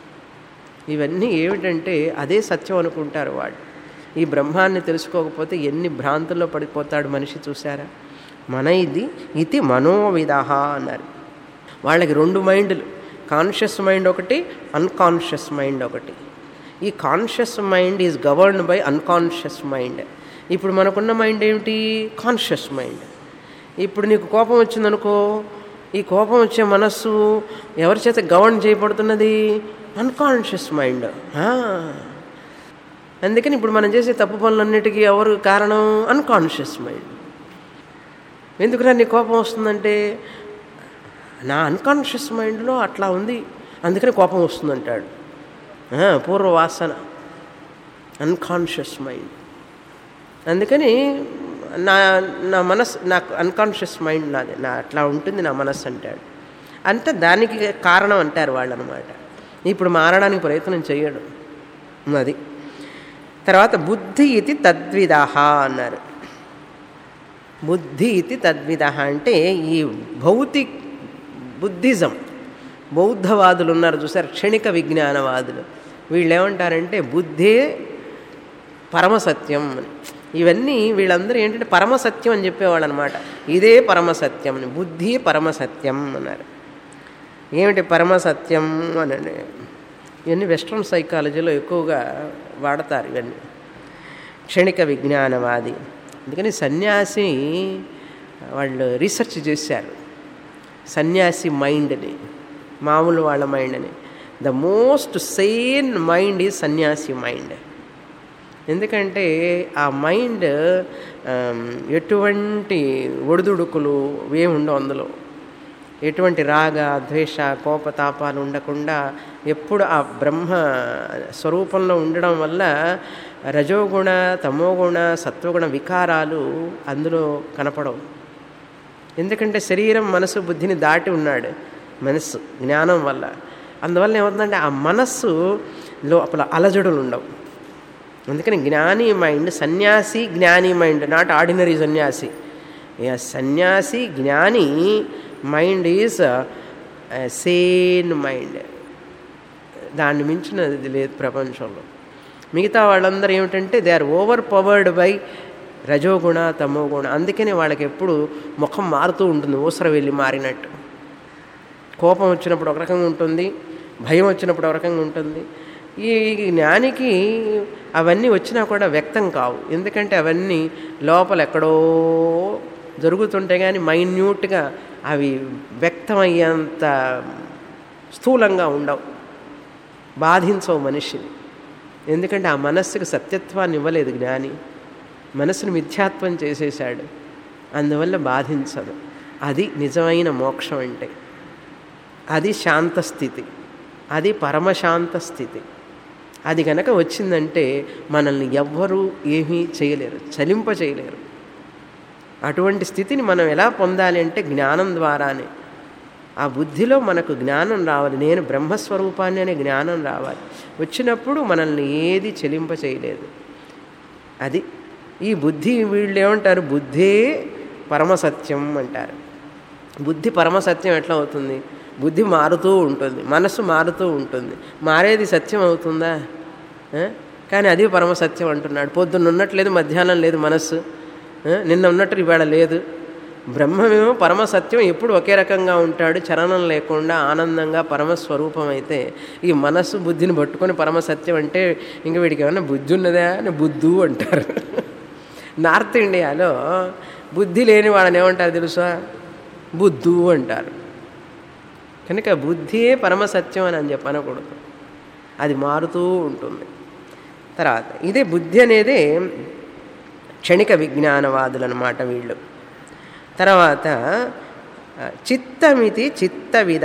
[SPEAKER 1] ఇవన్నీ ఏమిటంటే అదే సత్యం అనుకుంటారు వాడు ఈ బ్రహ్మాన్ని తెలుసుకోకపోతే ఎన్ని భ్రాంతుల్లో పడిపోతాడు మనిషి చూసారా మన ఇది ఇది మనోవిధ అన్నారు వాళ్ళకి రెండు మైండ్లు కాన్షియస్ మైండ్ ఒకటి అన్కాన్షియస్ మైండ్ ఒకటి ఈ conscious mind is governed by unconscious mind ఇప్పుడు మనకున్న మైండ్ ఏమిటి కాన్షియస్ మైండ్ ఇప్పుడు నీకు కోపం వచ్చిందనుకో ఈ కోపం వచ్చే మనస్సు ఎవరి చేత గవర్న్ చేయబడుతున్నది అన్కాన్షియస్ మైండ్ అందుకని ఇప్పుడు మనం చేసే తప్పు పనులన్నిటికీ ఎవరు కారణం అన్కాన్షియస్ మైండ్ ఎందుకురా నీ కోపం వస్తుందంటే నా అన్కాన్షియస్ మైండ్లో అట్లా ఉంది అందుకని కోపం వస్తుందంటాడు ఆ, పూర్వవాసన అన్కాన్షియస్ మైండ్ అందుకని నా నా మనస్ నాకు అన్కాన్షియస్ మైండ్ నాది నా అట్లా ఉంటుంది నా మనస్సు అంటాడు అంటే దానికి కారణం అంటారు వాళ్ళు అనమాట ఇప్పుడు మారడానికి ప్రయత్నం చేయడు అది తర్వాత బుద్ధి ఇది తద్విదహ అన్నారు బుద్ధి ఇది తద్విదహ అంటే ఈ భౌతిక్ బుద్ధిజం బౌద్ధవాదులు ఉన్నారు చూసారు క్షణిక విజ్ఞానవాదులు వీళ్ళు ఏమంటారంటే బుద్ధే పరమసత్యం అని ఇవన్నీ వీళ్ళందరూ ఏంటంటే పరమసత్యం అని చెప్పేవాళ్ళు అనమాట ఇదే పరమసత్యం అని బుద్ధి పరమసత్యం అన్నారు ఏమిటి పరమసత్యం అని ఇవన్నీ వెస్ట్రన్ సైకాలజీలో ఎక్కువగా వాడతారు ఇవన్నీ క్షణిక విజ్ఞానవాది అందుకని సన్యాసి వాళ్ళు రీసెర్చ్ చేశారు సన్యాసి మైండ్ని మామూలు వాళ్ళ మైండ్ని the most sane mind is సన్యాసి మైండ్ ఎందుకంటే ఆ మైండ్ ఆమ్, ఎటువంటి ఒడిదుడుకులు ఏమి ఉండవు అందులో ఎటువంటి రాగ ద్వేష కోపతాపాలు ఉండకుండా ఎప్పుడు ఆ బ్రహ్మ స్వరూపంలో ఉండడం వల్ల రజోగుణ తమోగుణ సత్వగుణ వికారాలు అందులో కనపడవు ఎందుకంటే శరీరం మనసు బుద్ధిని దాటి ఉన్నాడు మనస్సు జ్ఞానం వల్ల అందువల్ల ఏమవుతుందంటే ఆ మనస్సు లోపల అలజడులు ఉండవు అందుకని జ్ఞాని మైండ్ సన్యాసి జ్ఞాని మైండ్ నాట్ ఆర్డినరీ సన్యాసి సన్యాసి జ్ఞాని మైండ్ ఈజ్ సేన్ మైండ్ దాన్ని మించినది లేదు ప్రపంచంలో మిగతా వాళ్ళందరూ ఏమిటంటే they are over powered by రజోగుణ తమోగుణ అందుకనే వాళ్ళకి ఎప్పుడు ముఖం మారుతూ ఉంటుంది ఊసర వెళ్ళి మారినట్టు కోపం వచ్చినప్పుడు ఒక రకంగా ఉంటుంది భయం వచ్చినప్పుడు ఒక రకంగా ఉంటుంది ఈ జ్ఞానికి అవన్నీ వచ్చినా కూడా వ్యక్తం కావు ఎందుకంటే అవన్నీ లోపల ఎక్కడో జరుగుతుంటే కానీ మైన్యూట్గా అవి వ్యక్తమయ్యేంత స్థూలంగా ఉండవు బాధించవు మనిషిని ఎందుకంటే ఆ మనస్సుకు సత్యత్వాన్ని ఇవ్వలేదు జ్ఞాని మనసును మిథ్యాత్వం చేసేశాడు అందువల్ల బాధించదు అది నిజమైన మోక్షం అంటే అది శాంత స్థితి అది పరమశాంత స్థితి అది కనుక వచ్చిందంటే మనల్ని ఎవ్వరూ ఏమీ చేయలేరు చలింప చేయలేరు అటువంటి స్థితిని మనం ఎలా పొందాలి అంటే జ్ఞానం ద్వారానే ఆ బుద్ధిలో మనకు జ్ఞానం రావాలి నేను బ్రహ్మస్వరూపాన్ని అనే జ్ఞానం రావాలి వచ్చినప్పుడు మనల్ని ఏది చెలింప చేయలేదు అది ఈ బుద్ధి వీళ్ళు ఏమంటారు బుద్ధే పరమసత్యం అంటారు బుద్ధి పరమసత్యం ఎట్లా అవుతుంది బుద్ధి మారుతూ ఉంటుంది మనస్సు మారుతూ ఉంటుంది మారేది సత్యం అవుతుందా ఆ? కానీ అది పరమసత్యం అంటున్నాడు పొద్దున్న ఉన్నట్లేదు మధ్యాహ్నం లేదు మనస్సు ఆ? నిన్న ఉన్నట్టు ఇవాళ లేదు బ్రహ్మమేమో పరమసత్యం ఎప్పుడు ఒకే రకంగా ఉంటాడు చలనం లేకుండా ఆనందంగా పరమస్వరూపం అయితే ఈ మనస్సు బుద్ధిని పట్టుకొని పరమసత్యం అంటే ఇంక వీడికి ఏమన్నా బుద్ధి ఉన్నదా అని బుద్ధు అంటారు నార్త్ ఇండియాలో బుద్ధి లేని వాళ్ళని ఏమంటారు తెలుసా బుద్ధు అంటారు కనుక బుద్ధియే పరమసత్యం అని అని చెప్పి అనకూడదు అది మారుతూ ఉంటుంది తర్వాత ఇదే బుద్ధి అనేది క్షణిక విజ్ఞానవాదులు అనమాట వీళ్ళు తర్వాత ఆ, చిత్తమితి చిత్తవిధ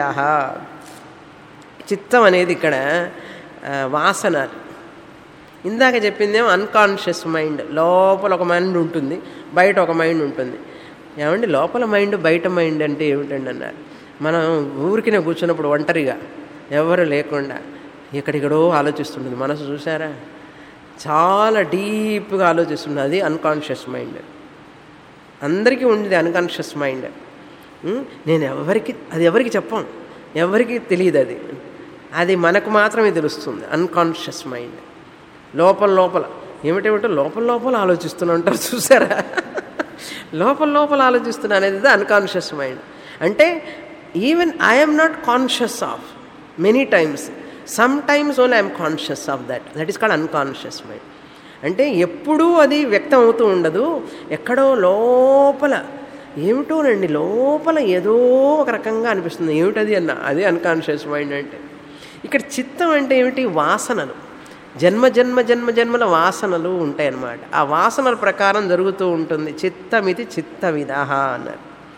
[SPEAKER 1] చిత్తం అనేది ఇక్కడ ఆ, వాసన ఇందాక చెప్పిందేమో అన్కాన్షియస్ మైండ్ లోపల ఒక మైండ్ ఉంటుంది బయట ఒక మైండ్ ఉంటుంది ఏమండి లోపల మైండ్ బయట మైండ్ అంటే ఏమిటండి అన్నారు మనం ఊరికినే కూర్చున్నప్పుడు ఒంటరిగా ఎవరు లేకుండా ఎక్కడెక్కడో ఆలోచిస్తుంటుంది మనసు చూసారా చాలా డీప్గా ఆలోచిస్తుంది అది అన్కాన్షియస్ మైండ్ అందరికీ ఉండేది అన్కాన్షియస్ మైండ్ ఉం? నేను ఎవరికి అది ఎవరికి చెప్పం ఎవరికి తెలియదు అది అది మనకు మాత్రమే తెలుస్తుంది అన్కాన్షియస్ మైండ్ లోపల లోపల ఏమిటేమిటో లోపల లోపల ఆలోచిస్తూనే ఉంటారు చూసారా లోపల లోపల ఆలోచిస్తున్నా అనేది అన్కాన్షియస్ మైండ్ అంటే even I'm not conscious of many times sometimes only I'm conscious of that that is called unconscious mind అంటే ఎప్పుడూ అది వ్యక్తం అవుతూ ఉండదు ఎక్కడో లోపల ఏమిటోనండి లోపల ఏదో ఒక రకంగా అనిపిస్తుంది ఏమిటది అన్న అదే అన్కాన్షియస్ మైండ్ అంటే ఇక్కడ చిత్తం అంటే ఏమిటి వాసనలు జన్మ జన్మ జన్మ జన్మల వాసనలు ఉంటాయన్నమాట ఆ వాసనల ప్రకారం జరుగుతూ ఉంటుంది చిత్తమితి చిత్తవిద అన్నారు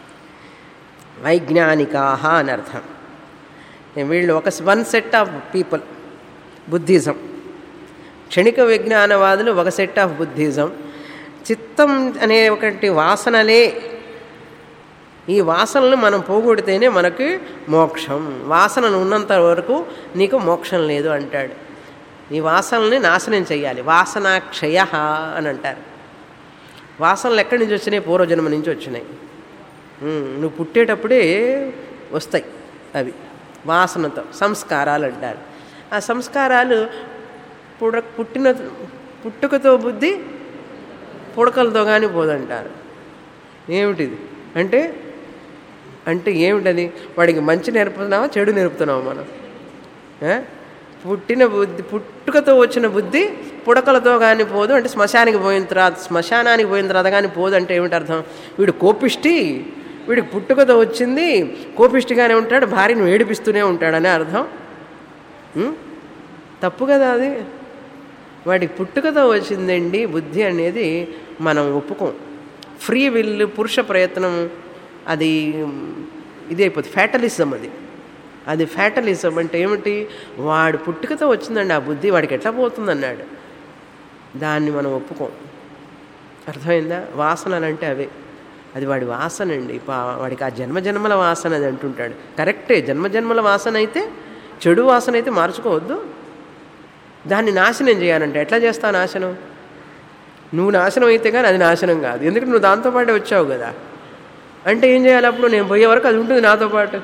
[SPEAKER 1] వైజ్ఞానికాహ అని అర్థం వీళ్ళు ఒక one set of people Buddhism క్షణిక విజ్ఞానవాదులు ఒక సెట్ ఆఫ్ బుద్ధిజం చిత్తం అనే ఒకటి వాసనలే ఈ వాసనలు మనం పోగొడితేనే మనకి మోక్షం వాసనలు ఉన్నంత వరకు నీకు మోక్షం లేదు అంటాడు ఈ వాసనల్ని నాశనం చేయాలి వాసనాక్షయ అని అంటారు వాసనలు ఎక్కడి నుంచి వచ్చినాయి పూర్వజన్మ నుంచి వచ్చినాయి ఉమ్, నువ్వు పుట్టేటప్పుడే వస్తాయి అవి వాసనతో సంస్కారాలు అంటారు ఆ సంస్కారాలు పుడ పుట్టిన పుట్టుకతో బుద్ధి పుడకలతో కానీ పోదంటారు ఏమిటిది అంటే అంటే ఏమిటది వాడికి మంచి నేర్పుతున్నావా చెడు నేర్పుతున్నావా మనం ఏ? పుట్టిన బుద్ధి పుట్టుకతో వచ్చిన బుద్ధి పుడకలతో కానీ పోదు అంటే శ్మశానికి పోయిన తర్వాత శ్మశానానికి పోయిన తర్వాత కానీ పోదు అంటే ఏమిటి అర్థం వీడు కోపిష్టి వీడికి పుట్టుకతో వచ్చింది కోపిష్టిగానే ఉంటాడు భార్యను ఏడిపిస్తూనే ఉంటాడనే అర్థం ఉం? తప్పు కదా అది వాడికి పుట్టుకతో వచ్చిందండి బుద్ధి అనేది మనం ఒప్పుకోం ఫ్రీ విల్ పురుష ప్రయత్నం అది ఇదైపోతుంది ఫ్యాటలిజం అది అది ఫ్యాటలిజం అంటే ఏమిటి వాడు పుట్టుకతో వచ్చిందండి ఆ బుద్ధి వాడికి ఎట్లా పోతుందన్నాడు దాన్ని మనం ఒప్పుకోం అర్థమైందా వాసనలు అంటే అవే అది వాడి వాసన అండి పా- వాడికి ఆ జన్మజన్మల వాసన అది అంటుంటాడు కరెక్టే జన్మజన్మల వాసన అయితే చెడు వాసన అయితే మార్చుకోవద్దు దాన్ని నాశనం చేయాలంటే ఎట్లా చేస్తావు నాశనం నువ్వు నాశనం అయితే కానీ అది నాశనం కాదు ఎందుకంటే నువ్వు దాంతో పాటే వచ్చావు కదా అంటే ఏం చేయాలి అప్పుడు నేను పోయే వరకు అది ఉంటుంది నాతో పాటు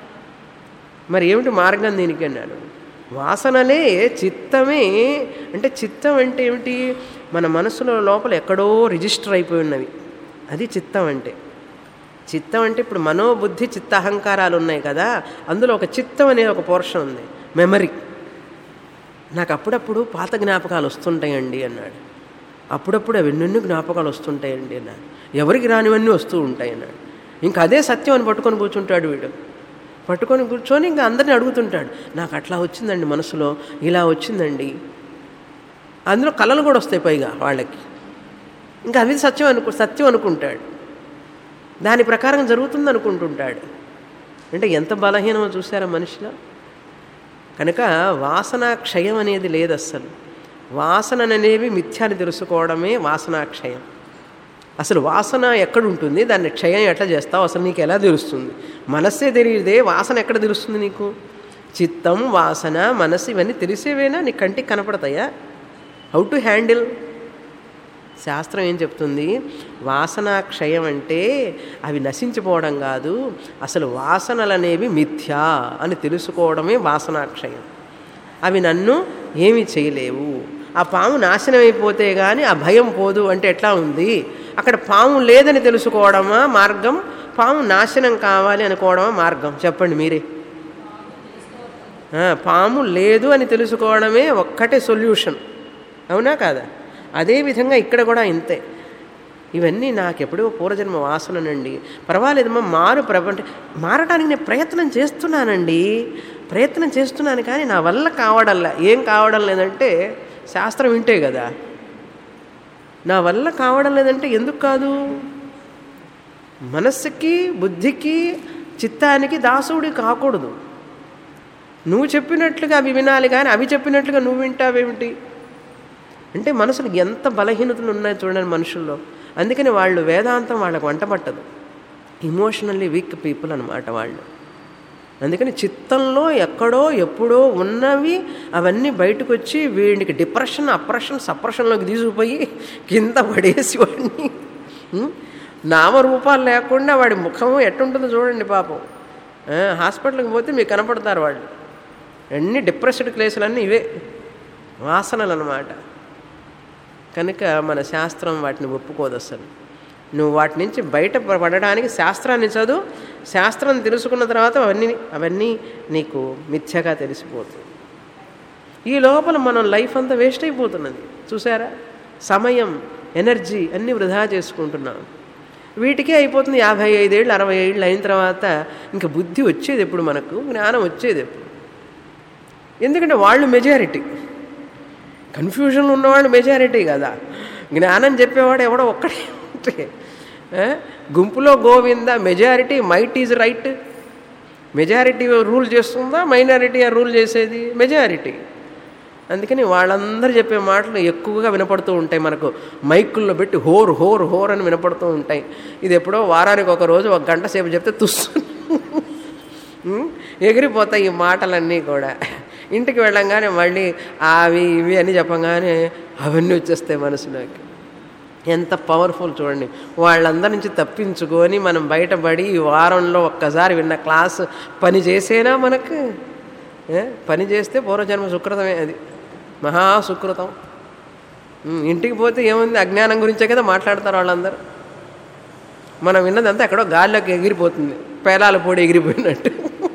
[SPEAKER 1] మరి ఏమిటి మార్గం దీనికి అన్నాడు వాసనలే చిత్తమే అంటే చిత్తం అంటే ఏమిటి మన మనసులో లోపల ఎక్కడో రిజిస్టర్ అయిపోయి ఉన్నవి అది చిత్తం అంటే చిత్తం అంటే ఇప్పుడు మనోబుద్ధి చిత్త అహంకారాలు ఉన్నాయి కదా అందులో ఒక చిత్తం అనే ఒక పోర్షన్ ఉంది మెమరీ నాకు అప్పుడప్పుడు పాత జ్ఞాపకాలు వస్తుంటాయండి అన్నాడు అప్పుడప్పుడు అవెన్నెన్నో జ్ఞాపకాలు వస్తుంటాయండి అన్నాడు ఎవరికి రానివన్నీ వస్తూ ఉంటాయి అన్నాడు ఇంకా అదే సత్యం అని పట్టుకొని కూర్చుంటాడు వీడు పట్టుకొని కూర్చొని ఇంకా అందరిని అడుగుతుంటాడు నాకు అట్లా వచ్చిందండి మనసులో ఇలా వచ్చిందండి అందులో కళలు కూడా వస్తాయి పైగా వాళ్ళకి ఇంకా అది సత్యం అనుకు సత్యం అనుకుంటాడు దాని ప్రకారం జరుగుతుంది అనుకుంటుంటాడు అంటే ఎంత బలహీనమో చూసారా మనిషిలో కనుక వాసన క్షయం అనేది లేదు అస్సలు వాసన అనేవి మిథ్యాన్ని తెలుసుకోవడమే వాసనాక్షయం అసలు వాసన ఎక్కడ ఉంటుంది దాన్ని క్షయం ఎట్లా చేస్తావు అసలు నీకు ఎలా తెలుస్తుంది మనస్సే తెలియదే వాసన ఎక్కడ తెలుస్తుంది నీకు చిత్తం వాసన మనస్సు ఇవన్నీ తెలిసేవేనా నీ కంటికి కనపడతాయా హౌ టు హ్యాండిల్ శాస్త్రం ఏం చెప్తుంది వాసనాక్షయం అంటే అవి నశించిపోవడం కాదు అసలు వాసనలు అనేవి మిథ్యా అని తెలుసుకోవడమే వాసనాక్షయం అవి నన్ను ఏమీ చేయలేవు ఆ పాము నాశనం అయిపోతే కానీ ఆ భయం పోదు అంటే ఎట్లా ఉంది అక్కడ పాము లేదని తెలుసుకోవడమా మార్గం పాము నాశనం కావాలి అనుకోవడమా మార్గం చెప్పండి మీరే ఆ, పాము లేదు అని తెలుసుకోవడమే ఒక్కటే సొల్యూషన్ అవునా కాదా అదేవిధంగా ఇక్కడ కూడా ఇంతే ఇవన్నీ నాకు ఎప్పుడో పూర్వజన్మ వాసననండి పర్వాలేదమ్మా మారు ప్రపంచ మారడానికి నేను ప్రయత్నం చేస్తున్నానండి ప్రయత్నం చేస్తున్నాను కానీ నా వల్ల కావడంలా ఏం కావడం లేదంటే శాస్త్రం వింటే కదా నా వల్ల కావడం లేదంటే ఎందుకు కాదు మనస్సుకి బుద్ధికి చిత్తానికి దాసుడి కాకూడదు నువ్వు చెప్పినట్లుగా అవి వినాలి కానీ అవి చెప్పినట్లుగా నువ్వు వింటావేమిటి అంటే మనసులు ఎంత బలహీనతలు ఉన్నాయో చూడండి మనుషుల్లో అందుకని వాళ్ళు వేదాంతం వాళ్ళకు వంట పట్టదు ఇమోషనల్లీ వీక్ పీపుల్ అనమాట వాళ్ళు అందుకని చిత్తంలో ఎక్కడో ఎప్పుడో ఉన్నవి అవన్నీ బయటకు వచ్చి వీడికి డిప్రెషన్ అప్రెషన్ సప్రెషన్లోకి తీసుకుపోయి కింద పడేసి వాడిని ఉం? నామరూపాలు లేకుండా వాడి ముఖం ఎట్టుంటుందో చూడండి పాపం ఆ, హాస్పిటల్కి పోతే మీకు కనపడతారు వాళ్ళు అన్ని డిప్రెస్డ్ క్లేసులన్నీ ఇవే వాసనలు అన్నమాట కనుక మన శాస్త్రం వాటిని ఒప్పుకోదు అసలు నువ్వు వాటి నుంచి బయట పడడానికి శాస్త్రాన్ని చదువు శాస్త్రం తెలుసుకున్న తర్వాత అవన్నీ అవన్నీ నీకు మిథ్యగా తెలిసిపోతుంది ఈ లోపల మనం లైఫ్ అంతా వేస్ట్ అయిపోతున్నది చూసారా సమయం ఎనర్జీ అన్నీ వృధా చేసుకుంటున్నాం వీటికే అయిపోతుంది యాభై ఐదేళ్ళు అరవై ఏళ్ళు అయిన తర్వాత ఇంకా బుద్ధి వచ్చేది ఎప్పుడు మనకు జ్ఞానం వచ్చేది ఎప్పుడు ఎందుకంటే వాళ్ళు మెజారిటీ కన్ఫ్యూజన్లో ఉన్నవాళ్ళు మెజారిటీ కదా జ్ఞానం చెప్పేవాడు ఎవడో ఒక్కడే ఉంటే ఆ? గుంపులో గోవింద majority might is right majority rule చేస్తుందా మైనారిటీ రూల్ చేసేది మెజారిటీ అందుకని వాళ్ళందరూ చెప్పే మాటలు ఎక్కువగా వినపడుతూ ఉంటాయి మనకు మైకుల్లో పెట్టి హోర్ హోర్ హోర్ అని వినపడుతూ ఉంటాయి ఇది ఎప్పుడో వారానికి ఒక రోజు ఒక గంట సేపు చెప్తే తుస్సు ఉం? ఎగిరిపోతాయి ఈ మాటలన్నీ కూడా ఇంటికి వెళ్ళంగానే మళ్ళీ అవి ఇవి అని చెప్పంగానే అవన్నీ వచ్చేస్తాయి మనసులోకి ఎంత పవర్ఫుల్ చూడండి వాళ్ళందరి నుంచి తప్పించుకొని మనం బయటపడి ఈ వారంలో ఒక్కసారి విన్న క్లాస్ పని చేసేనా మనకు ఏ? పని చేస్తే పూర్వజన్మ సుకృతమే అది మహా సుకృతం ఉమ్, ఇంటికి పోతే ఏముంది అజ్ఞానం గురించే కదా మాట్లాడతారు వాళ్ళందరూ మనం విన్నదంతా ఎక్కడో గాల్లోకి ఎగిరిపోతుంది పేలాల పొడి ఎగిరిపోయినట్టు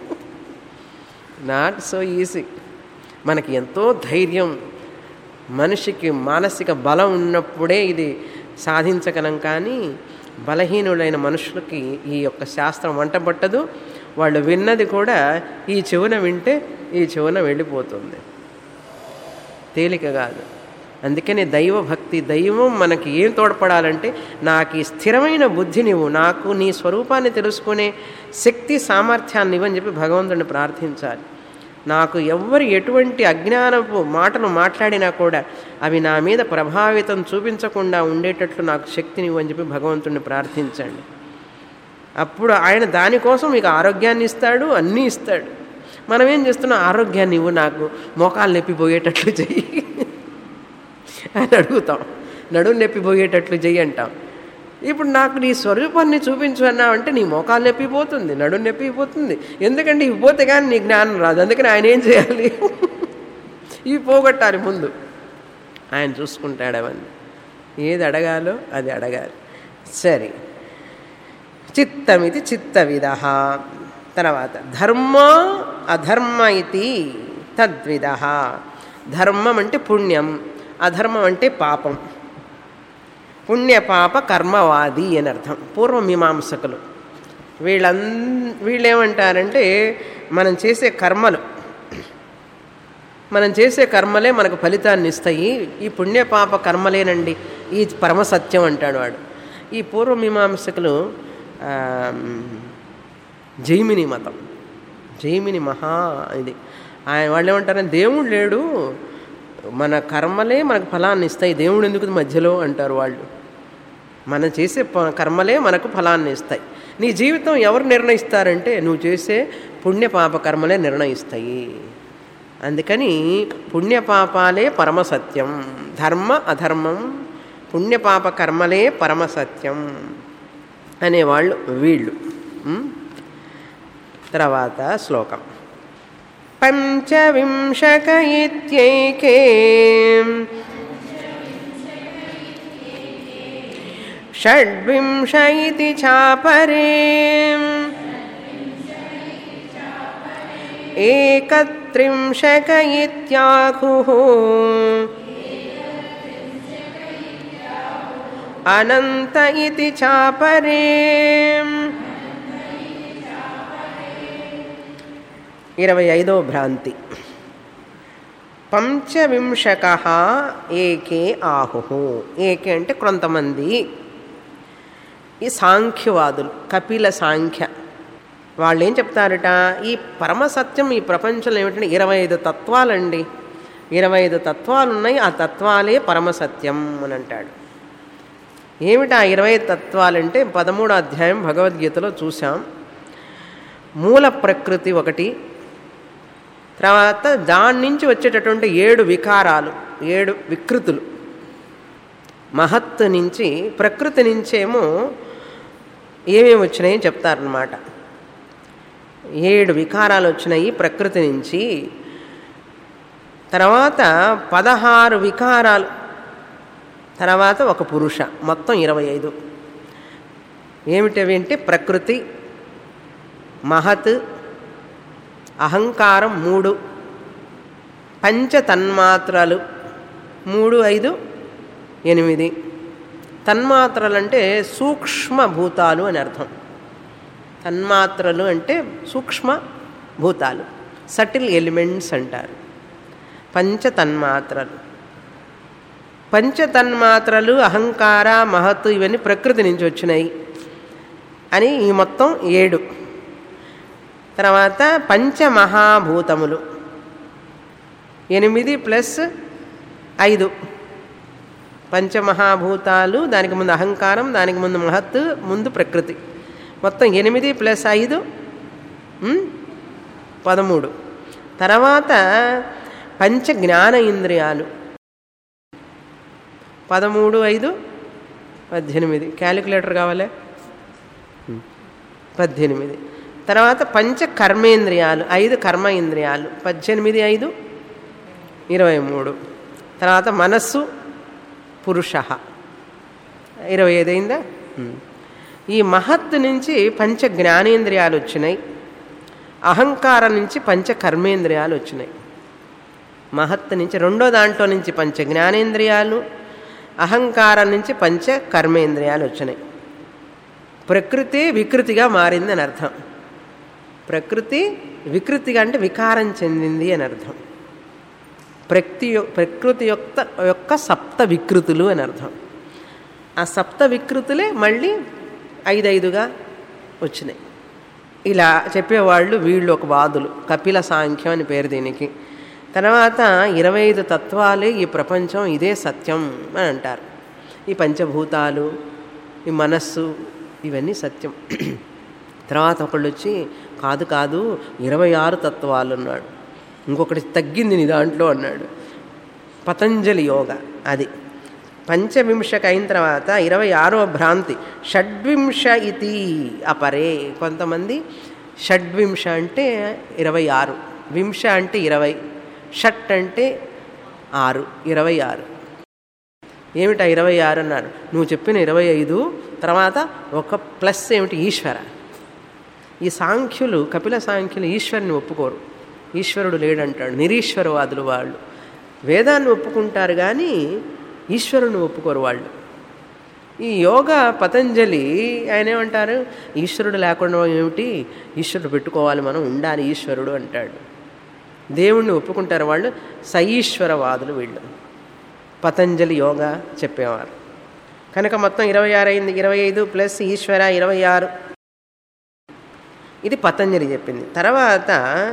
[SPEAKER 1] నాట్ సో ఈజీ మనకి ఎంతో ధైర్యం మనిషికి మానసిక బలం ఉన్నప్పుడే ఇది సాధించగలం కానీ బలహీనులైన మనుషులకి ఈ యొక్క శాస్త్రం వంట పట్టదు వాళ్ళు విన్నది కూడా ఈ చెవున వింటే ఈ చెవున వెళ్ళిపోతుంది తేలిక కాదు అందుకని దైవ భక్తి దైవం మనకి ఏం తోడ్పడాలంటే నాకు ఈ స్థిరమైన బుద్ధి నీవు నాకు నీ స్వరూపాన్ని తెలుసుకునే శక్తి సామర్థ్యాన్ని ఇవ్వని చెప్పి భగవంతుడిని ప్రార్థించాలి నాకు ఎవ్వరు ఎటువంటి అజ్ఞానపు మాటలు మాట్లాడినా కూడా అవి నా మీద ప్రభావితం చూపించకుండా ఉండేటట్లు నాకు శక్తిని ఇవ్వని చెప్పి భగవంతుడిని ప్రార్థించండి అప్పుడు ఆయన దానికోసం మీకు ఆరోగ్యాన్ని ఇస్తాడు అన్నీ ఇస్తాడు మనం ఏం చేస్తున్నాం ఆరోగ్యాన్ని ఇవ్వు నాకు మోకాలు నొప్పిపోయేటట్లు చెయ్యి అని అడుగుతాం నడుము నొప్పిపోయేటట్లు చెయ్యి అంటాం ఇప్పుడు నాకు నీ స్వరూపాన్ని చూపించు అన్నావంటే నీ మోకాలు నొప్పిపోతుంది నడుము నొప్పిపోతుంది ఎందుకంటే ఇవి పోతే కానీ నీ జ్ఞానం రాదు అందుకని ఆయన ఏం చేయాలి ఇవి పోగొట్టాలి ముందు ఆయన చూసుకుంటాడు అవన్నీ ఏది అడగాలో అది అడగాలి సరే చిత్తమితి చిత్తవిద తర్వాత ధర్మ అధర్మ ఇది తద్విద ధర్మం అంటే పుణ్యం అధర్మం అంటే పాపం పుణ్యపాప కర్మవాది అని అర్థం పూర్వమీమాంసకులు వీళ్ళం వీళ్ళేమంటారంటే మనం చేసే కర్మలు మనం చేసే కర్మలే మనకు ఫలితాన్ని ఇస్తాయి ఈ పుణ్యపాప కర్మలేనండి ఈ పరమసత్యం అంటాడు వాడు ఈ పూర్వమీమాంసకులు ఆ, జైమిని మతం జైమిని మహా ఇది ఆయన వాళ్ళు ఏమంటారంటే దేవుడు లేడు మన కర్మలే మనకు ఫలాన్ని ఇస్తాయి దేవుడు ఎందుకు మధ్యలో అంటారు వాళ్ళు మనం చేసే ప- కర్మలే మనకు ఫలాన్ని ఇస్తాయి నీ జీవితం ఎవరు నిర్ణయిస్తారంటే నువ్వు చేసే పుణ్యపాప కర్మలే నిర్ణయిస్తాయి అందుకని పుణ్యపాపాలే పరమసత్యం ధర్మ అధర్మం పుణ్యపాప కర్మలే పరమసత్యం అనేవాళ్ళు వీళ్ళు ఉం? తర్వాత శ్లోకం పంచవింశక ఇత్యైకే షడ్వింశ ఇతి చాపరే ఏకత్రింశక ఇత్యాహుః అనంత ఇతి చాపరే ఇరవై ఐదో భ్రాంతి పంచవింశక ఏకే ఆహు ఏకే అంటే కొంతమంది ఈ సాంఖ్యవాదులు కపిల సాంఖ్య వాళ్ళు ఏం చెప్తారట ఈ పరమసత్యం ఈ ప్రపంచంలో ఏమిటంటే ఇరవై ఐదు తత్వాలండి ఇరవై ఐదు తత్వాలు ఉన్నాయి ఆ తత్వాలే పరమసత్యం అని అంటాడు ఏమిటి ఆ ఇరవై ఐదు తత్వాలంటే పదమూడో అధ్యాయం భగవద్గీతలో చూసాం మూల ప్రకృతి ఒకటి తర్వాత దాని నుంచి వచ్చేటటువంటి ఏడు వికారాలు ఏడు వికృతులు మహత్తు నుంచి ప్రకృతి నుంచేమో ఏమేమి వచ్చినాయి చెప్తారనమాట ఏడు వికారాలు వచ్చినాయి ప్రకృతి నుంచి తర్వాత పదహారు వికారాలు తర్వాత ఒక పురుష మొత్తం ఇరవై ఐదు ఏమిటవి అంటే ప్రకృతి మహత్ అహంకారం మూడు పంచ తన్మాత్రలు మూడు ఐదు ఎనిమిది తన్మాత్రలు అంటే సూక్ష్మ భూతాలు అని అర్థం తన్మాత్రలు అంటే సూక్ష్మ భూతాలు సటిల్ ఎలిమెంట్స్ అంటారు పంచ తన్మాత్రలు పంచ తన్మాత్రలు అహంకార మహత్తు ఇవన్నీ ప్రకృతి నుంచి వచ్చినాయి అని ఈ మొత్తం ఏడు తర్వాత పంచమహాభూతములు ఎనిమిది ప్లస్ ఐదు పంచమహాభూతాలు దానికి ముందు అహంకారం దానికి ముందు మహత్తు ముందు ప్రకృతి మొత్తం ఎనిమిది ప్లస్ ఐదు ఉమ్, పదమూడు తర్వాత పంచ జ్ఞాన ఇంద్రియాలు పదమూడు ఐదు పద్దెనిమిది క్యాలిక్యులేటర్ కావాలే ఉమ్, పద్దెనిమిది తర్వాత పంచ కర్మేంద్రియాలు ఐదు కర్మ ఇంద్రియాలు పద్దెనిమిది ఐదు ఇరవై మూడు తర్వాత మనస్సు పురుష ఇరవై ఐదు అయిందా ఉమ్. ఈ మహత్తు నుంచి పంచ జ్ఞానేంద్రియాలు వచ్చినాయి అహంకారం నుంచి పంచ కర్మేంద్రియాలు వచ్చినాయి మహత్తు నుంచి రెండో దాంట్లో నుంచి పంచ జ్ఞానేంద్రియాలు అహంకారం నుంచి పంచ కర్మేంద్రియాలు వచ్చినాయి ప్రకృతి వికృతిగా మారింది అని అర్థం ప్రకృతి వికృతిగా అంటే వికారం చెందింది అని అర్థం ప్రకృతి యొ- ప్రకృతి యొక్క యొక్క సప్త వికృతులు అని అర్థం ఆ సప్త వికృతులే మళ్ళీ ఐదైదుగా వచ్చినాయి ఇలా చెప్పేవాళ్ళు వీళ్ళు ఒక వాదులు కపిల సాంఖ్యం అని పేరు దీనికి తర్వాత ఇరవై ఐదు తత్వాలే ఈ ప్రపంచం ఇదే సత్యం అని అంటారు ఈ పంచభూతాలు ఈ మనస్సు ఇవన్నీ సత్యం తర్వాత ఒకళ్ళు వచ్చి కాదు కాదు ఇరవై ఆరు తత్వాలు అన్నాడు ఇంకొకటి తగ్గింది నీ దాంట్లో అన్నాడు పతంజలి యోగ అది పంచవింశకి అయిన తర్వాత ఇరవై ఆరో భ్రాంతి షడ్వింశ ఇతి అపరే కొంతమంది షడ్వింశ అంటే ఇరవై ఆరు వింశ అంటే ఇరవై షట్ అంటే ఆరు ఇరవై ఆరు ఏమిటా ఇరవై ఆరు అన్నారు నువ్వు చెప్పిన ఇరవై ఐదు తర్వాత ఒక ప్లస్ ఏమిటి ఈశ్వర ఈ సాంఖ్యులు కపిల సాంఖ్యులు ఈశ్వరుని ఒప్పుకోరు ఈశ్వరుడు లేడంటాడు నిరీశ్వరవాదులు వాళ్ళు వేదాన్ని ఒప్పుకుంటారు కానీ ఈశ్వరుని ఒప్పుకోరు వాళ్ళు ఈ యోగ పతంజలి ఆయన ఏమంటారు ఈశ్వరుడు లేకుండా ఏమిటి ఈశ్వరుడు పెట్టుకోవాలి మనం ఉండాలి ఈశ్వరుడు అంటాడు దేవుణ్ణి ఒప్పుకుంటారు వాళ్ళు సఈశ్వరవాదులు వీళ్ళు పతంజలి యోగా చెప్పేవారు కనుక మొత్తం ఇరవై ఆరు అయింది ఇరవై ఐదు ప్లస్ ఈశ్వర ఇరవై ఆరు ఇది పతంజలి చెప్పింది తర్వాత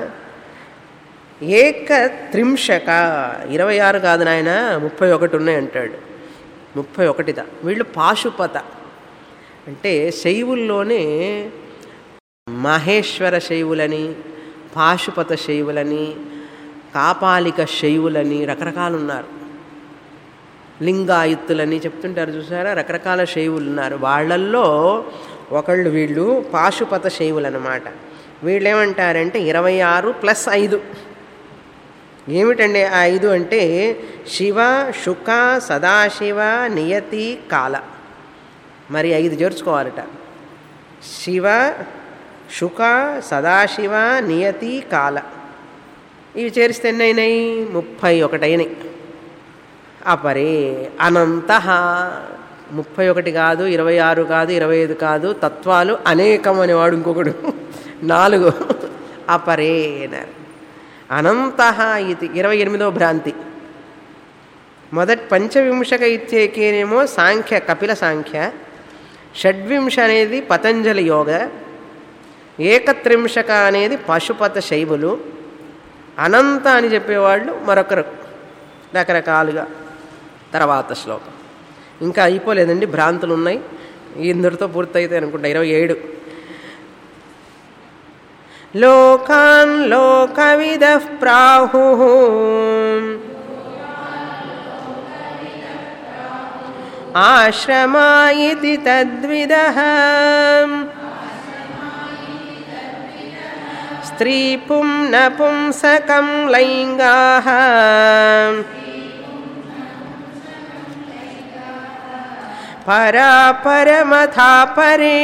[SPEAKER 1] ఏక త్రింశక ఇరవై ఆరు కాదు నాయన ముప్పై ఒకటి ఉన్నాయి అంటాడు ముప్పై ఒకటిదా వీళ్ళు పాశుపత అంటే శైవుల్లోనే మహేశ్వర శైవులని పాశుపత శైవులని కాపాలిక శైవులని రకరకాలు ఉన్నారు లింగాయుత్తులని చెప్తుంటారు చూసారా రకరకాల శైవులు ఉన్నారు వాళ్ళల్లో ఒకళ్ళు వీళ్ళు పాశుపత శైవులు అనమాట వీళ్ళు ఏమంటారంటే ఇరవై ఆరు ప్లస్ ఐదు ఏమిటండి ఆ ఐదు అంటే శివ శుక సదాశివ నియతి కాల మరి ఐదు చేర్చుకోవాలట శివ శుక సదాశివ నియతి కాల ఇవి చేరిస్తే ఎన్నైనాయి ముప్పై ఒకటైనాయి అపరే అనంత ముప్పై ఒకటి కాదు ఇరవై ఆరు కాదు ఇరవై ఐదు కాదు తత్వాలు అనేకం అనేవాడు ఇంకొకడు నాలుగు అపరే అన్నారు అనంత ఇది ఇరవై ఎనిమిదో భ్రాంతి మొదటి పంచవింశక ఇచ్చేకేనేమో సాంఖ్య కపిల సాంఖ్య షడ్వింశ అనేది పతంజలి యోగ ఏకత్రింశక అనేది పశుపత శైవులు అనంత అని చెప్పేవాళ్ళు మరొకరు రకరకాలుగా తర్వాత శ్లోకం ఇంకా అయిపోలేదండి భ్రాంతులు ఉన్నాయి ఇందరితో పూర్తయితే అనుకుంటా ఇరవై ఏడు లోకాన్ లోకవిద ప్రాహు ఆశ్రమా ఇది తద్విద స్త్రీ పుం నపుంసకం లైంగా పరా పరమథా పరే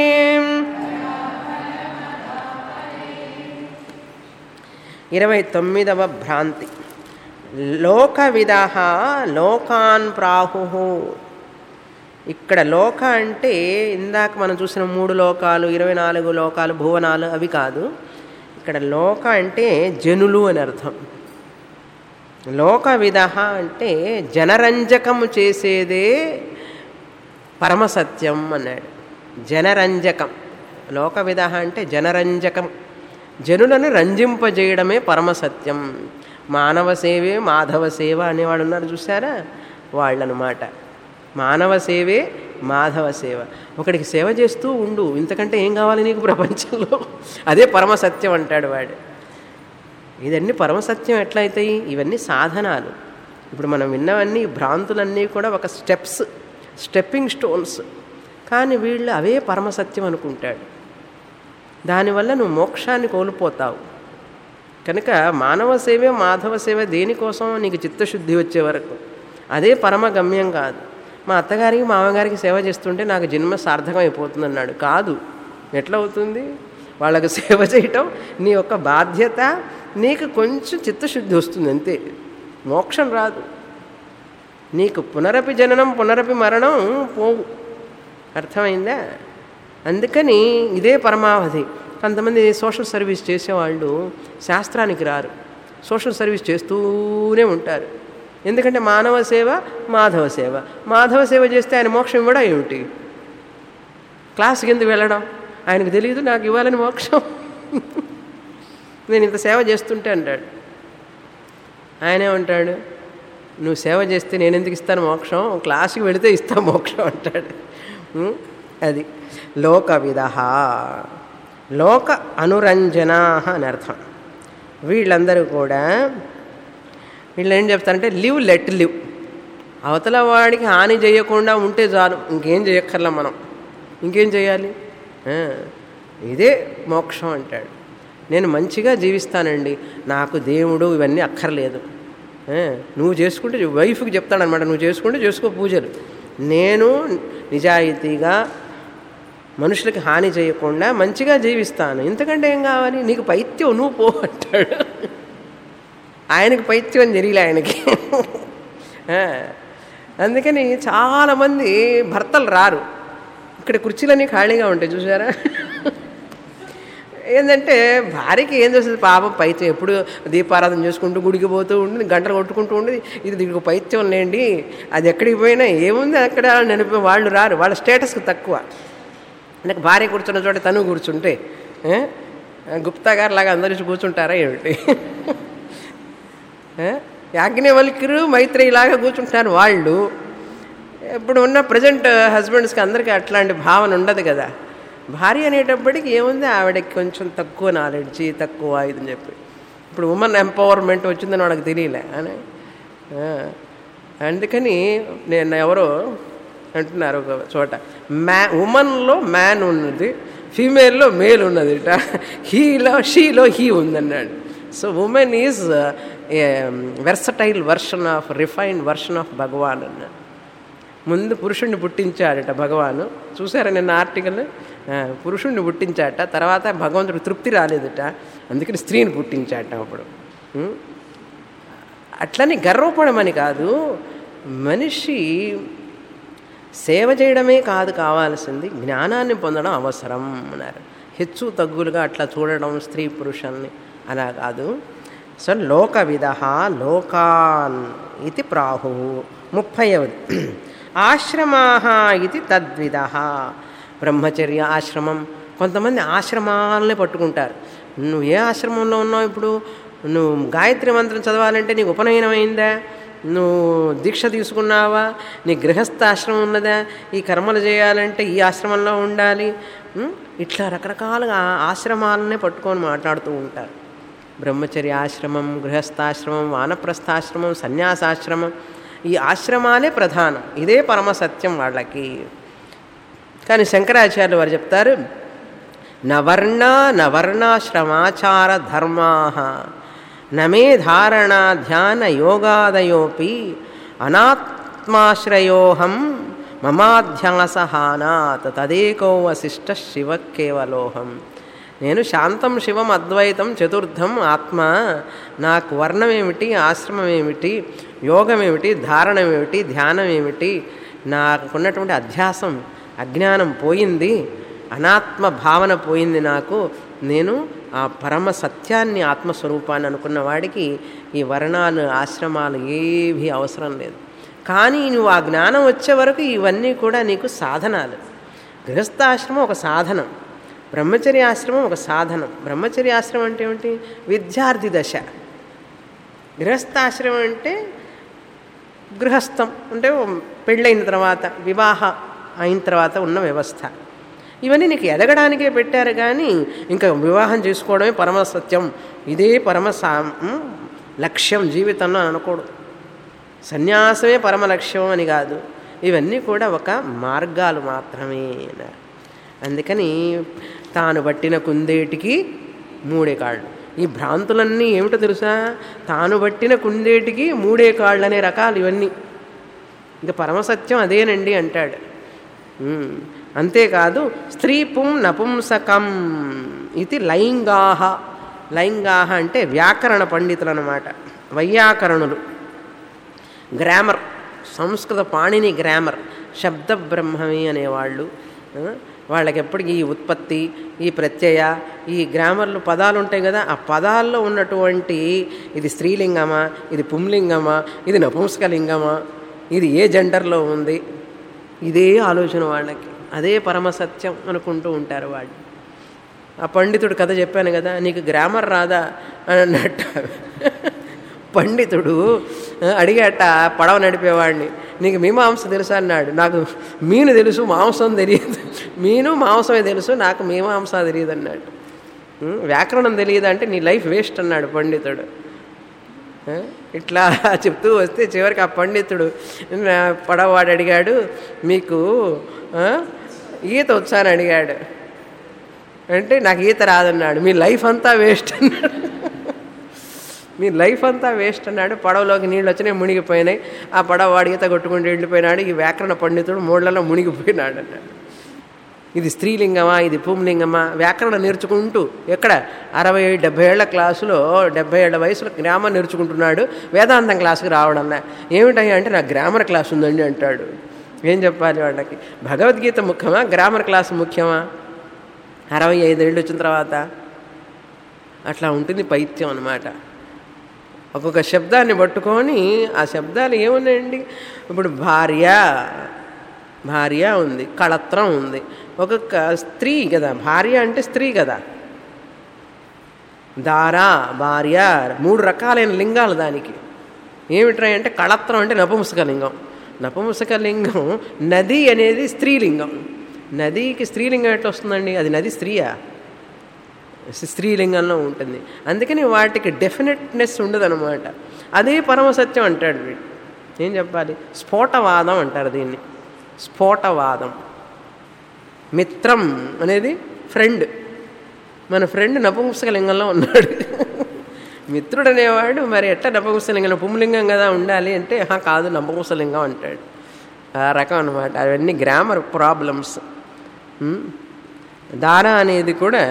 [SPEAKER 1] ఇరవై తొమ్మిదవ భ్రాంతి లోకవిద లోకాన్ ప్రాహు ఇక్కడ లోక అంటే ఇందాక మనం చూసిన మూడు లోకాలు ఇరవై నాలుగు లోకాలు భువనాలు అవి కాదు ఇక్కడ లోక అంటే జనులు అని అర్థం లోక విధ అంటే జనరంజకము చేసేదే పరమసత్యం అన్నాడు జనరంజకం లోక విధ అంటే జనరంజకం జనులను రంజింపజేయడమే పరమసత్యం మానవ సేవే మాధవ సేవ అనేవాడు ఉన్నారు చూసారా వాళ్ళనమాట మానవ సేవే మాధవ సేవ ఒకడికి సేవ చేస్తూ ఉండు ఇంతకంటే ఏం కావాలి నీకు ప్రపంచంలో అదే పరమసత్యం అంటాడు వాడు ఇదన్నీ పరమసత్యం ఎట్లయితాయి ఇవన్నీ సాధనాలు ఇప్పుడు మనం విన్నవన్నీ భ్రాంతులన్నీ కూడా ఒక స్టెప్స్ స్టెప్పింగ్ స్టోన్స్ కానీ వీళ్ళు అవే పరమసత్యం అనుకుంటాడు దానివల్ల నువ్వు మోక్షాన్ని కోల్పోతావు కనుక మానవ సేవే మాధవ సేవ దేనికోసం నీకు చిత్తశుద్ధి వచ్చే వరకు అదే పరమ గమ్యం కాదు మా అత్తగారికి మామగారికి సేవ చేస్తుంటే నాకు జన్మ సార్థకం అయిపోతుంది అన్నాడు కాదు ఎట్లా అవుతుంది వాళ్ళకు సేవ చేయటం నీ యొక్క బాధ్యత నీకు కొంచెం చిత్తశుద్ధి వస్తుంది అంతే మోక్షం రాదు నీకు పునరపి జననం పునరపి మరణం పోవు అర్థమైందా అందుకని ఇదే పరమావధి కొంతమంది సోషల్ సర్వీస్ చేసేవాళ్ళు శాస్త్రానికి రారు సోషల్ సర్వీస్ చేస్తూనే ఉంటారు ఎందుకంటే మానవ సేవ మాధవ సేవ మాధవ సేవ చేస్తే ఆయన మోక్షం ఇవ్వడం ఏమిటి క్లాస్కి ఎందుకు వెళ్ళడం ఆయనకు తెలియదు నాకు ఇవ్వాలని మోక్షం నేను ఇంత సేవ చేస్తుంటే అంటాడు ఆయనే ఉంటాడు నువ్వు సేవ చేస్తే నేను ఎందుకు ఇస్తాను మోక్షం క్లాస్కి వెళితే ఇస్తాను మోక్షం అంటాడు ఉం? అది లోక విధ లోక అనురంజనా అని అర్థం వీళ్ళందరూ కూడా వీళ్ళు ఏం చెప్తారంటే లివ్ లెట్ లివ్ అవతల వాడికి హాని చేయకుండా ఉంటే చాలు ఇంకేం చేయక్కర్లా మనం ఇంకేం చేయాలి ఆ, ఇదే మోక్షం అంటాడు నేను మంచిగా జీవిస్తానండి నాకు దేవుడు ఇవన్నీ అక్కర్లేదు ఆ, నువ్వు చేసుకుంటే వైఫ్కి చెప్తాడనమాట నువ్వు చేసుకుంటే చేసుకో పూజలు నేను నిజాయితీగా మనుషులకి హాని చేయకుండా మంచిగా జీవిస్తాను ఇంతకంటే ఏం కావాలి నీకు పైత్యం నువ్వు పో అంటాడు ఆయనకి పైత్యం జరిగలే ఆయనకి ఆ, అందుకని చాలామంది భర్తలు రారు ఇక్కడ కుర్చీలన్నీ ఖాళీగా ఉంటాయి చూసారా ఏంటంటే భార్యకి ఏం చేస్తుంది పాపం పైత్యం ఎప్పుడు దీపారాధన చేసుకుంటూ గుడికి పోతూ ఉంటుంది గంటలు కొట్టుకుంటూ ఉంటుంది ఇది దీనికి పైత్యం లేండి అది ఎక్కడికి పోయినా ఏముంది అక్కడ నడిపి వాళ్ళు రారు వాళ్ళ స్టేటస్కి తక్కువ నాకు భార్య కూర్చున్న చోట తను కూర్చుంటే ఏ? గుప్తా గారు లాగా అందరూ వచ్చి కూర్చుంటారా ఏమిటి ఏ? యాజ్ఞవల్క్యులు మైత్రేయిలాగా కూర్చుంటున్నారు వాళ్ళు ఇప్పుడు ఉన్న ప్రజెంట్ హస్బెండ్స్కి అందరికీ అట్లాంటి భావన ఉండదు కదా భార్య అనేటప్పటికి ఏముంది ఆవిడకి కొంచెం తక్కువ నాలెడ్జి తక్కువ ఇదని చెప్పి ఇప్పుడు ఉమెన్ ఎంపవర్మెంట్ వచ్చిందని వాళ్ళకి తెలియలే అని ఆ, అందుకని నేను ఎవరో అంటున్నారు ఒక చోట మ్యా ఉమెన్లో మ్యాన్ ఉన్నది ఫీమేల్లో మేల్ ఉన్నది హీలో షీలో హీ ఉందన్నాడు so women is versatile version of refined version of భగవాన్ అన్నాడు ముందు పురుషుణ్ణి పుట్టించాడట భగవాను చూసారా నిన్న ఆర్టికల్ ఆ, పురుషుణ్ణి పుట్టించాట తర్వాత భగవంతుడు తృప్తి రాలేదట అందుకని స్త్రీని పుట్టించాట అప్పుడు ఉం? అట్లని గర్వపడమని కాదు మనిషి సేవ చేయడమే కాదు కావాల్సింది జ్ఞానాన్ని పొందడం అవసరం అన్నారు హెచ్చు తగ్గులుగా అట్లా చూడడం స్త్రీ పురుషుల్ని అలా కాదు సో లోక విధ లోకాన్ ఇది ప్రాహు ముప్పైవది ఆశ్రమా ఇది తద్విధ బ్రహ్మచర్య ఆశ్రమం కొంతమంది ఆశ్రమాలనే పట్టుకుంటారు నువ్వు ఏ ఆశ్రమంలో ఉన్నావు ఇప్పుడు నువ్వు గాయత్రి మంత్రం చదవాలంటే నీకు ఉపనయనం అయిందా నువ్వు దీక్ష తీసుకున్నావా నీ గృహస్థాశ్రమం ఉన్నదా ఈ కర్మలు చేయాలంటే ఈ ఆశ్రమంలో ఉండాలి ఉం? ఇట్లా రకరకాలుగా ఆశ్రమాలనే పట్టుకొని మాట్లాడుతూ ఉంటారు బ్రహ్మచర్య ఆశ్రమం గృహస్థాశ్రమం వానప్రస్థాశ్రమం సన్యాసాశ్రమం ఈ ఆశ్రమాలే ప్రధానం ఇదే పరమసత్యం వాళ్ళకి కానీ శంకరాచార్యులు వారు చెప్తారు నవర్ణ నవర్ణాశ్రమాచార ధర్మా నమే ధారణ ధ్యాన యోగాదయోపి అనాత్మాశ్రయోహం మమాధ్యాసహానాత్ తదేకో వశిష్ట శివ కేవలోహం నేను శాంతం శివం అద్వైతం చతుర్థం ఆత్మ నాకు వర్ణం ఏమిటి ఆశ్రమం ఏమిటి యోగం ఏమిటి ధారణం ఏమిటి ధ్యానం ఏమిటి నాకున్నటువంటి అధ్యాసం అజ్ఞానం పోయింది అనాత్మ భావన పోయింది నాకు నేను ఆ పరమ సత్యాన్ని ఆత్మస్వరూపాన్ని అనుకున్న వాడికి ఈ వర్ణాలు ఆశ్రమాలు ఏవి అవసరం లేదు కానీ నువ్వు ఆ జ్ఞానం వచ్చే వరకు ఇవన్నీ కూడా నీకు సాధనాలు గృహస్థాశ్రమం ఒక సాధనం బ్రహ్మచర్య ఆశ్రమం ఒక సాధనం బ్రహ్మచర్య ఆశ్రమం అంటే ఏమిటి విద్యార్థి దశ గృహస్థాశ్రమం అంటే గృహస్థం అంటే పెళ్ళైన తర్వాత వివాహ అయిన తర్వాత ఉన్న వ్యవస్థ ఇవన్నీ నీకు ఎదగడానికే పెట్టారు కానీ ఇంకా వివాహం చేసుకోవడమే పరమ సత్యం ఇదే పరమ సా ఉమ్, లక్ష్యం జీవితంలో అని అనకూడదు సన్యాసమే పరమ లక్ష్యం అని కాదు ఇవన్నీ కూడా ఒక మార్గాలు మాత్రమే అన్నారు అందుకని తాను పట్టిన కుందేటికి మూడే కాళ్ళు ఈ భ్రాంతులన్నీ ఏమిటో తెలుసా తాను పట్టిన కుందేటికి మూడే కాళ్ళు అనే రకాలు ఇవన్నీ ఇంకా పరమసత్యం అదేనండి అంటాడు ఉమ్. అంతేకాదు స్త్రీ పుం నపుంసకం ఇది లైంగాహ లైంగాహ అంటే వ్యాకరణ పండితులు అన్నమాట వైయాకరణులు గ్రామర్ సంస్కృత పాణిని గ్రామర్ శబ్ద బ్రహ్మమి అనేవాళ్ళు ఆ, వాళ్ళకి ఎప్పటికీ ఈ ఉత్పత్తి ఈ ప్రత్యయ ఈ గ్రామర్లు పదాలు ఉంటాయి కదా ఆ పదాల్లో ఉన్నటువంటి ఇది స్త్రీలింగమా ఇది పుంలింగమా ఇది నపుంసకలింగమా ఇది ఏ జెండర్లో ఉంది ఇదే ఆలోచన వాళ్ళకి అదే పరమసత్యం అనుకుంటూ ఉంటారు వాళ్ళు ఆ పండితుడు కథ చెప్పాను కదా నీకు గ్రామర్ రాదా అని అన్నట్టు పండితుడు ఆ, అడిగాట పడవ నడిపేవాడిని నీకు మీమాంస తెలుసా అన్నాడు నాకు మీను తెలుసు మాంసం తెలియదు మీను మాంసమే తెలుసు నాకు మీమాంస తెలియదు అన్నాడు ఉం, వ్యాకరణం తెలియదు అంటే నీ లైఫ్ వేస్ట్ అన్నాడు పండితుడు ఆ, ఇట్లా చెప్తూ వస్తే చివరికి ఆ పండితుడు నా పడవవాడు అడిగాడు మీకు ఆ, ఈత వచ్చాని అడిగాడు అంటే నాకు ఈత రాదన్నాడు మీ లైఫ్ అంతా వేస్ట్ అన్నాడు మీ లైఫ్ అంతా వేస్ట్ అన్నాడు పడవలోకి నీళ్ళు వచ్చినాయి మునిగిపోయినాయి ఆ పడవ వాడి ఈత కొట్టుకుంటూ వెళ్ళిపోయినాడు ఈ వ్యాకరణ పండితుడు మూళ్ళలో మునిగిపోయినాడు అన్నాడు ఇది స్త్రీలింగమా ఇది పుంలింగమా వ్యాకరణం నేర్చుకుంటూ ఎక్కడ అరవై డెబ్బై ఏళ్ల క్లాసులో డెబ్బై ఏళ్ల వయసులో గ్రామర్ నేర్చుకుంటున్నాడు వేదాంతం క్లాసుకి రావడం ఏమిటయ్యా అంటే నాకు గ్రామర్ క్లాస్ ఉందండి అంటాడు ఏం చెప్పాలి వాళ్ళకి భగవద్గీత ముఖ్యమా గ్రామర్ క్లాస్ ముఖ్యమా అరవై ఐదేళ్ళు వచ్చిన తర్వాత అట్లా ఉంటుంది పైత్యం అన్నమాట ఒక్కొక్క శబ్దాన్ని పట్టుకొని ఆ శబ్దాలు ఏమున్నాయండి ఇప్పుడు భార్య భార్య ఉంది కళత్రం ఉంది ఒక్కొక్క స్త్రీ కదా భార్య అంటే స్త్రీ కదా దారా భార్య మూడు రకాలైన లింగాలు దానికి ఏమిట్రా అంటే కళత్రం అంటే నపుంసకలింగం నపుంసకలింగం నది అనేది స్త్రీలింగం నదికి స్త్రీలింగం ఎట్లా వస్తుందండి అది నది స్త్రీయా స్త్రీలింగంలో ఉంటుంది అందుకని వాటికి డెఫినెట్నెస్ ఉండదన్నమాట అదే పరమసత్యం అంటాడు వీడు ఏం చెప్పాలి స్ఫోటవాదం అంటారు దీన్ని స్ఫోటవాదం మిత్రం అనేది ఫ్రెండ్ మన ఫ్రెండ్ నపుంసకలింగంలో ఉన్నాడు మిత్రుడు అనేవాడు మరి ఎట్లా నపుంసలింగం పుంలింగం కదా ఉండాలి అంటే "ఆహా, కాదు నపుంసలింగం అంటాడు ఆ రకం అనమాట అవన్నీ గ్రామర్ ప్రాబ్లమ్స్ దార అనేది కూడా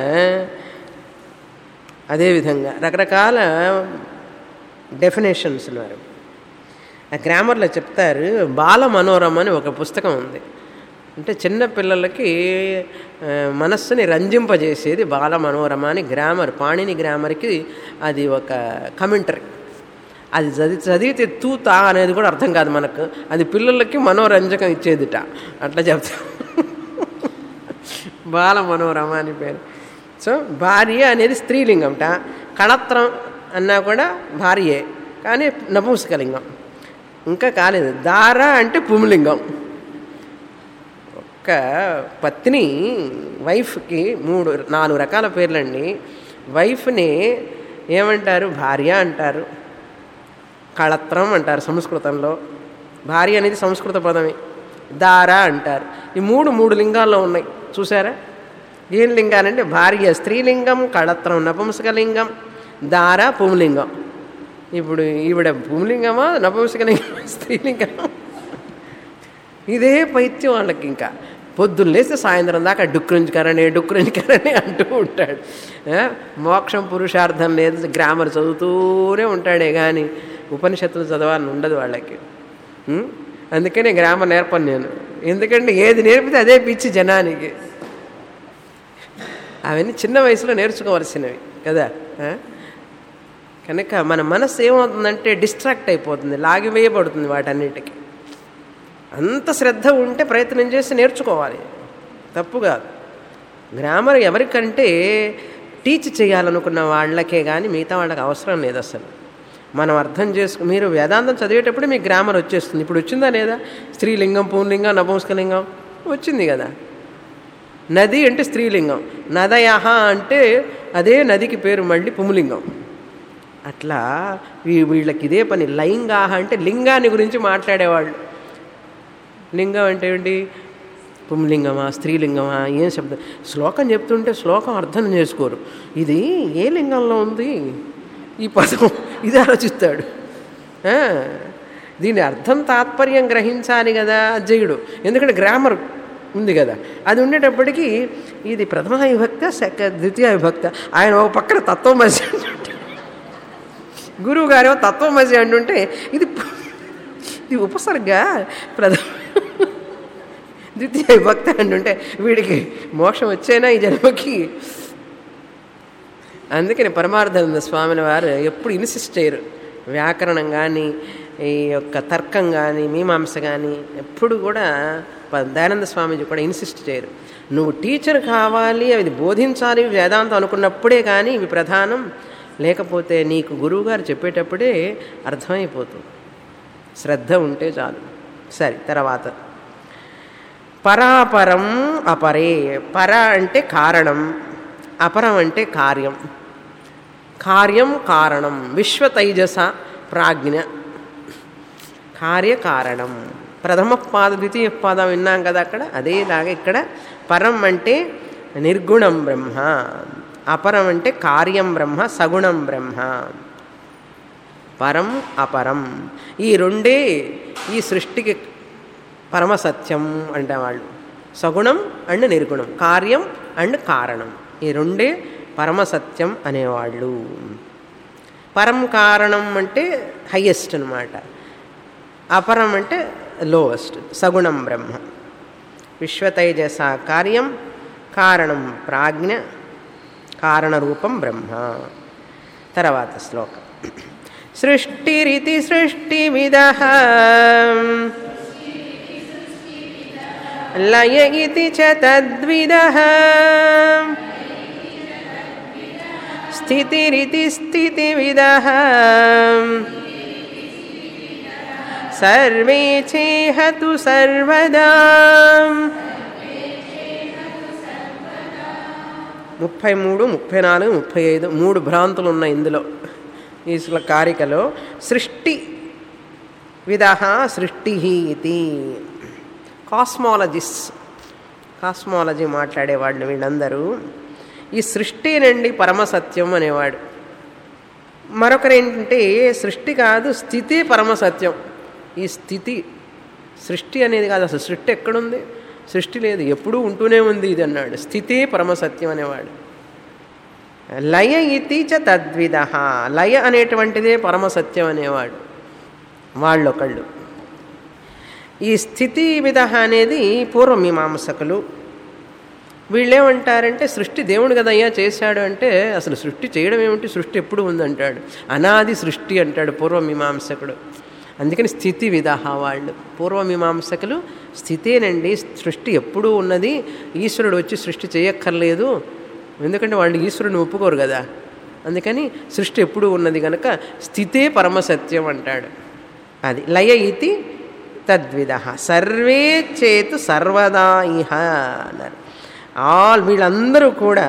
[SPEAKER 1] అదేవిధంగా రకరకాల డెఫినేషన్స్ ఉన్నారు ఆ గ్రామర్లో చెప్తారు బాల మనోరమ అని ఒక పుస్తకం ఉంది అంటే చిన్న పిల్లలకి ఆ, మనస్సుని రంజింపజేసేది బాల మనోరమ అని గ్రామర్ పాణిని గ్రామర్కి అది ఒక కమెంటరీ అది చదివి చదివితే తూతా అనేది కూడా అర్థం కాదు మనకు అది పిల్లలకి మనోరంజకం ఇచ్చేదిట అట్లా చెప్తా బాల మనోరమ అని పేరు సో భార్య అనేది స్త్రీలింగంట కళత్రం అన్నా కూడా భార్యే కానీ నపుంసకలింగం ఇంకా కాలేదు దార అంటే పుంలింగం ఒక్క పత్ని వైఫ్కి మూడు నాలుగు రకాల పేర్లండి వైఫ్ని ఏమంటారు భార్య అంటారు కళత్రం అంటారు సంస్కృతంలో భార్య అనేది సంస్కృత పదమే దార అంటారు ఈ మూడు మూడు లింగాల్లో ఉన్నాయి చూసారా ఏం లింగాలంటే భార్య స్త్రీలింగం కళత్రం నపుంసకలింగం దార పుంలింగం ఇప్పుడు ఈవిడ పుంలింగమా నపుంసకలింగం స్త్రీలింగం ఇదే పైత్యం వాళ్ళకి ఇంకా పొద్దున్న లేస్తే సాయంత్రం దాకా డుక్కురించుకరణి డుక్కురించుకరణి అంటూ ఉంటాడు ఆ, మోక్షం పురుషార్థం లేదు గ్రామర్ చదువుతూనే ఉంటాడే కానీ ఉపనిషత్తులు చదవాలని ఉండదు వాళ్ళకి ఉం? అందుకనే గ్రామర్ నేర్పను నేను ఎందుకంటే ఏది నేర్పితే అదే పిచ్చి జనానికి అవన్నీ చిన్న వయసులో నేర్చుకోవాల్సినవి కదా ఆ? కనుక మన మనసు ఏమవుతుందంటే డిస్ట్రాక్ట్ అయిపోతుంది లాగివేయబడుతుంది వాటన్నిటికీ అంత శ్రద్ధ ఉంటే ప్రయత్నం చేసి నేర్చుకోవాలి తప్పు కాదు గ్రామర్ ఎవరికంటే టీచ్ చేయాలనుకున్న వాళ్ళకే కానీ మిగతా వాళ్ళకి అవసరం లేదు అసలు మనం అర్థం చేసుకు మీరు వేదాంతం చదివేటప్పుడు మీకు గ్రామర్ వచ్చేస్తుంది ఇప్పుడు వచ్చిందా లేదా స్త్రీలింగం పూర్లింగం నపుంసకలింగం వచ్చింది కదా నది అంటే స్త్రీలింగం నదయహ అంటే అదే నదికి పేరు మళ్ళీ పుములింగం అట్లా వీ- వీళ్ళకి ఇదే పని లైంగాహ అంటే లింగాన్ని గురించి మాట్లాడేవాళ్ళు లింగం అంటే ఏంటి పుంలింగమా స్త్రీలింగమా ఏం శబ్దం శ్లోకం చెప్తుంటే శ్లోకం అర్థం చేసుకోరు ఇది ఏ లింగంలో ఉంది ఈ పదం ఇది ఆలోచిస్తాడు ఆ, దీని అర్థం తాత్పర్యం గ్రహించాలి కదా అజయుడు ఎందుకంటే గ్రామర్ ఉంది కదా అది ఉండేటప్పటికీ ఇది ప్రథమ విభక్త సెక ద్వితీయ విభక్త ఆయన ఒక పక్కన తత్వమసి అంటుంటే గురువు గారేమో తత్వమసి అంటుంటే ఇది ఇది ఉపసర్గ ప్రథమ ద్వితీయ విభక్త అంటుంటే వీడికి మోక్షం వచ్చేనా ఈ జన్మకి అందుకని పరమార్థానంద స్వామిని వారు ఎప్పుడు ఇన్సిస్ట్ చేయరు వ్యాకరణం కానీ ఈ యొక్క తర్కం కానీ మీమాంస కానీ ఎప్పుడు కూడా ప- దయానంద స్వామీజీ కూడా ఇన్సిస్ట్ చేయరు నువ్వు టీచర్ కావాలి అవి బోధించాలి వేదాంతం అనుకున్నప్పుడే కానీ ఇవి ప్రధానం లేకపోతే నీకు గురువుగారు చెప్పేటప్పుడే అర్థమైపోతుంది శ్రద్ధ ఉంటే చాలు సరే తర్వాత పరాపరం అపరే పర అంటే కారణం అపరం అంటే కార్యం కార్యం కారణం విశ్వతైజస ప్రాజ్ఞ కార్యకారణం ప్రథమ పాద ద్వితీయ పాదం విన్నాం కదా అక్కడ అదేలాగా ఇక్కడ పరం అంటే నిర్గుణం బ్రహ్మ అపరం అంటే కార్యం బ్రహ్మ సగుణం బ్రహ్మ పరం అపరం ఈ రెండే ఈ సృష్టికి పరమసత్యం అంటే వాళ్ళు సగుణం అండ్ నిర్గుణం కార్యం అండ్ కారణం ఈ రెండే పరమసత్యం అనేవాళ్ళు పరం కారణం అంటే హయ్యెస్ట్ అనమాట అపరం అంటే లోవెస్ట్ సగుణం బ్రహ్మ విశ్వతైజస కార్యం కారణం ప్రాజ్ఞ కారణరూపం బ్రహ్మ తర్వాత శ్లోకం సృష్టిరితి సృష్టివిద లయ ఇది చ తద్విద స్థితిరితి స్థితివిద సర్వే చేహతు సర్వదా ముప్పై మూడు ముప్పై నాలుగు ముప్పై ఐదు మూడు భ్రాంతులు ఉన్నాయి ఇందులో ఈ శ్ల- కారికలో సృష్టి విధ సృష్టి ఇది కాస్మాలజిస్ కాస్మాలజీ మాట్లాడేవాళ్ళు వీళ్ళందరూ ఈ సృష్టినండి పరమసత్యం అనేవాడు మరొకరు ఏంటంటే సృష్టి కాదు స్థితి పరమసత్యం ఈ స్థితి సృష్టి అనేది కాదు అసలు సృష్టి ఎక్కడుంది సృష్టి లేదు ఎప్పుడూ ఉంటూనే ఉంది ఇది అన్నాడు స్థితే పరమసత్యం అనేవాడు లయ ఇతి చ తద్విధ లయ అనేటువంటిదే పరమసత్యం అనేవాడు వాళ్ళొకళ్ళు ఈ స్థితి విధ అనేది పూర్వమీమాంసకులు వీళ్ళేమంటారంటే సృష్టి దేవుడు కదయ్యా చేశాడు అంటే అసలు సృష్టి చేయడం ఏమిటి సృష్టి ఎప్పుడు ఉందంటాడు అనాది సృష్టి అంటాడు పూర్వమీమాంసకుడు అందుకని స్థితి విధాహ వాళ్ళు పూర్వమీమాంసకులు స్థితేనండి సృష్టి ఎప్పుడూ ఉన్నది ఈశ్వరుడు వచ్చి సృష్టి చేయక్కర్లేదు ఎందుకంటే వాళ్ళు ఈశ్వరుని ఒప్పుకోరు కదా అందుకని సృష్టి ఎప్పుడూ ఉన్నది కనుక స్థితే పరమసత్యం అంటాడు అది లయ ఇతి తద్విధ సర్వే చేతు సర్వదా ఇహ అన్నారు ఆల్ వీళ్ళందరూ కూడా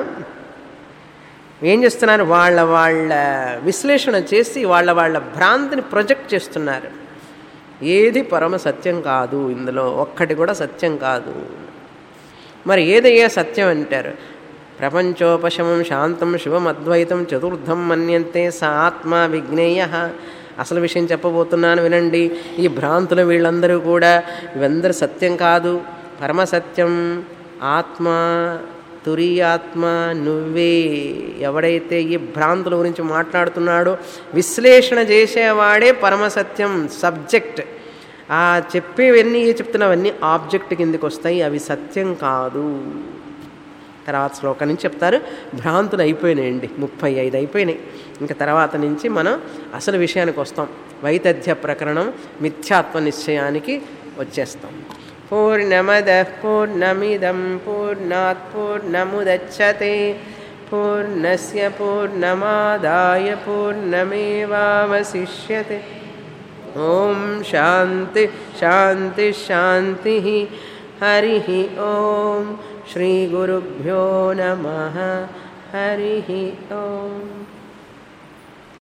[SPEAKER 1] ఏం చేస్తున్నారు వాళ్ళ వాళ్ళ విశ్లేషణ చేసి వాళ్ళ వాళ్ళ భ్రాంతిని ప్రొజెక్ట్ చేస్తున్నారు ఏది పరమ సత్యం కాదు ఇందులో ఒక్కటి కూడా సత్యం కాదు మరి ఏదయ్యా సత్యం అంటారు ప్రపంచోపశమం శాంతం శివం అద్వైతం చతుర్థం మన్యంతే స ఆత్మ విజ్ఞేయ అసలు విషయం చెప్పబోతున్నాను వినండి ఈ భ్రాంతులు వీళ్ళందరూ కూడా ఇవందరూ సత్యం కాదు పరమసత్యం ఆత్మ తురియాత్మ నువ్వే ఎవడైతే ఈ భ్రాంతుల గురించి మాట్లాడుతున్నాడో విశ్లేషణ చేసేవాడే పరమసత్యం సబ్జెక్ట్ ఆ చెప్పేవన్నీ చెప్తున్నవన్నీ ఆబ్జెక్ట్ కిందకి వస్తాయి అవి సత్యం కాదు తర్వాత శ్లోకం నుంచి చెప్తారు భ్రాంతులు అయిపోయినాయండి ముప్పై ఐదు అయిపోయినాయి ఇంకా తర్వాత నుంచి మనం అసలు విషయానికి వస్తాం వైతథ్య ప్రకరణం మిథ్యాత్వ నిశ్చయానికి వచ్చేస్తాం పూర్ణమద పూర్ణమిదం పూర్ణాత్ పూర్ణముదచ్చతే పూర్ణస్య పూర్ణమాదాయ పూర్ణమేవావశిష్యతే ఓం శాంతి శాంతి శాంతి హరి ఓం శ్రీ గురుభ్యో నమ హరి ఓం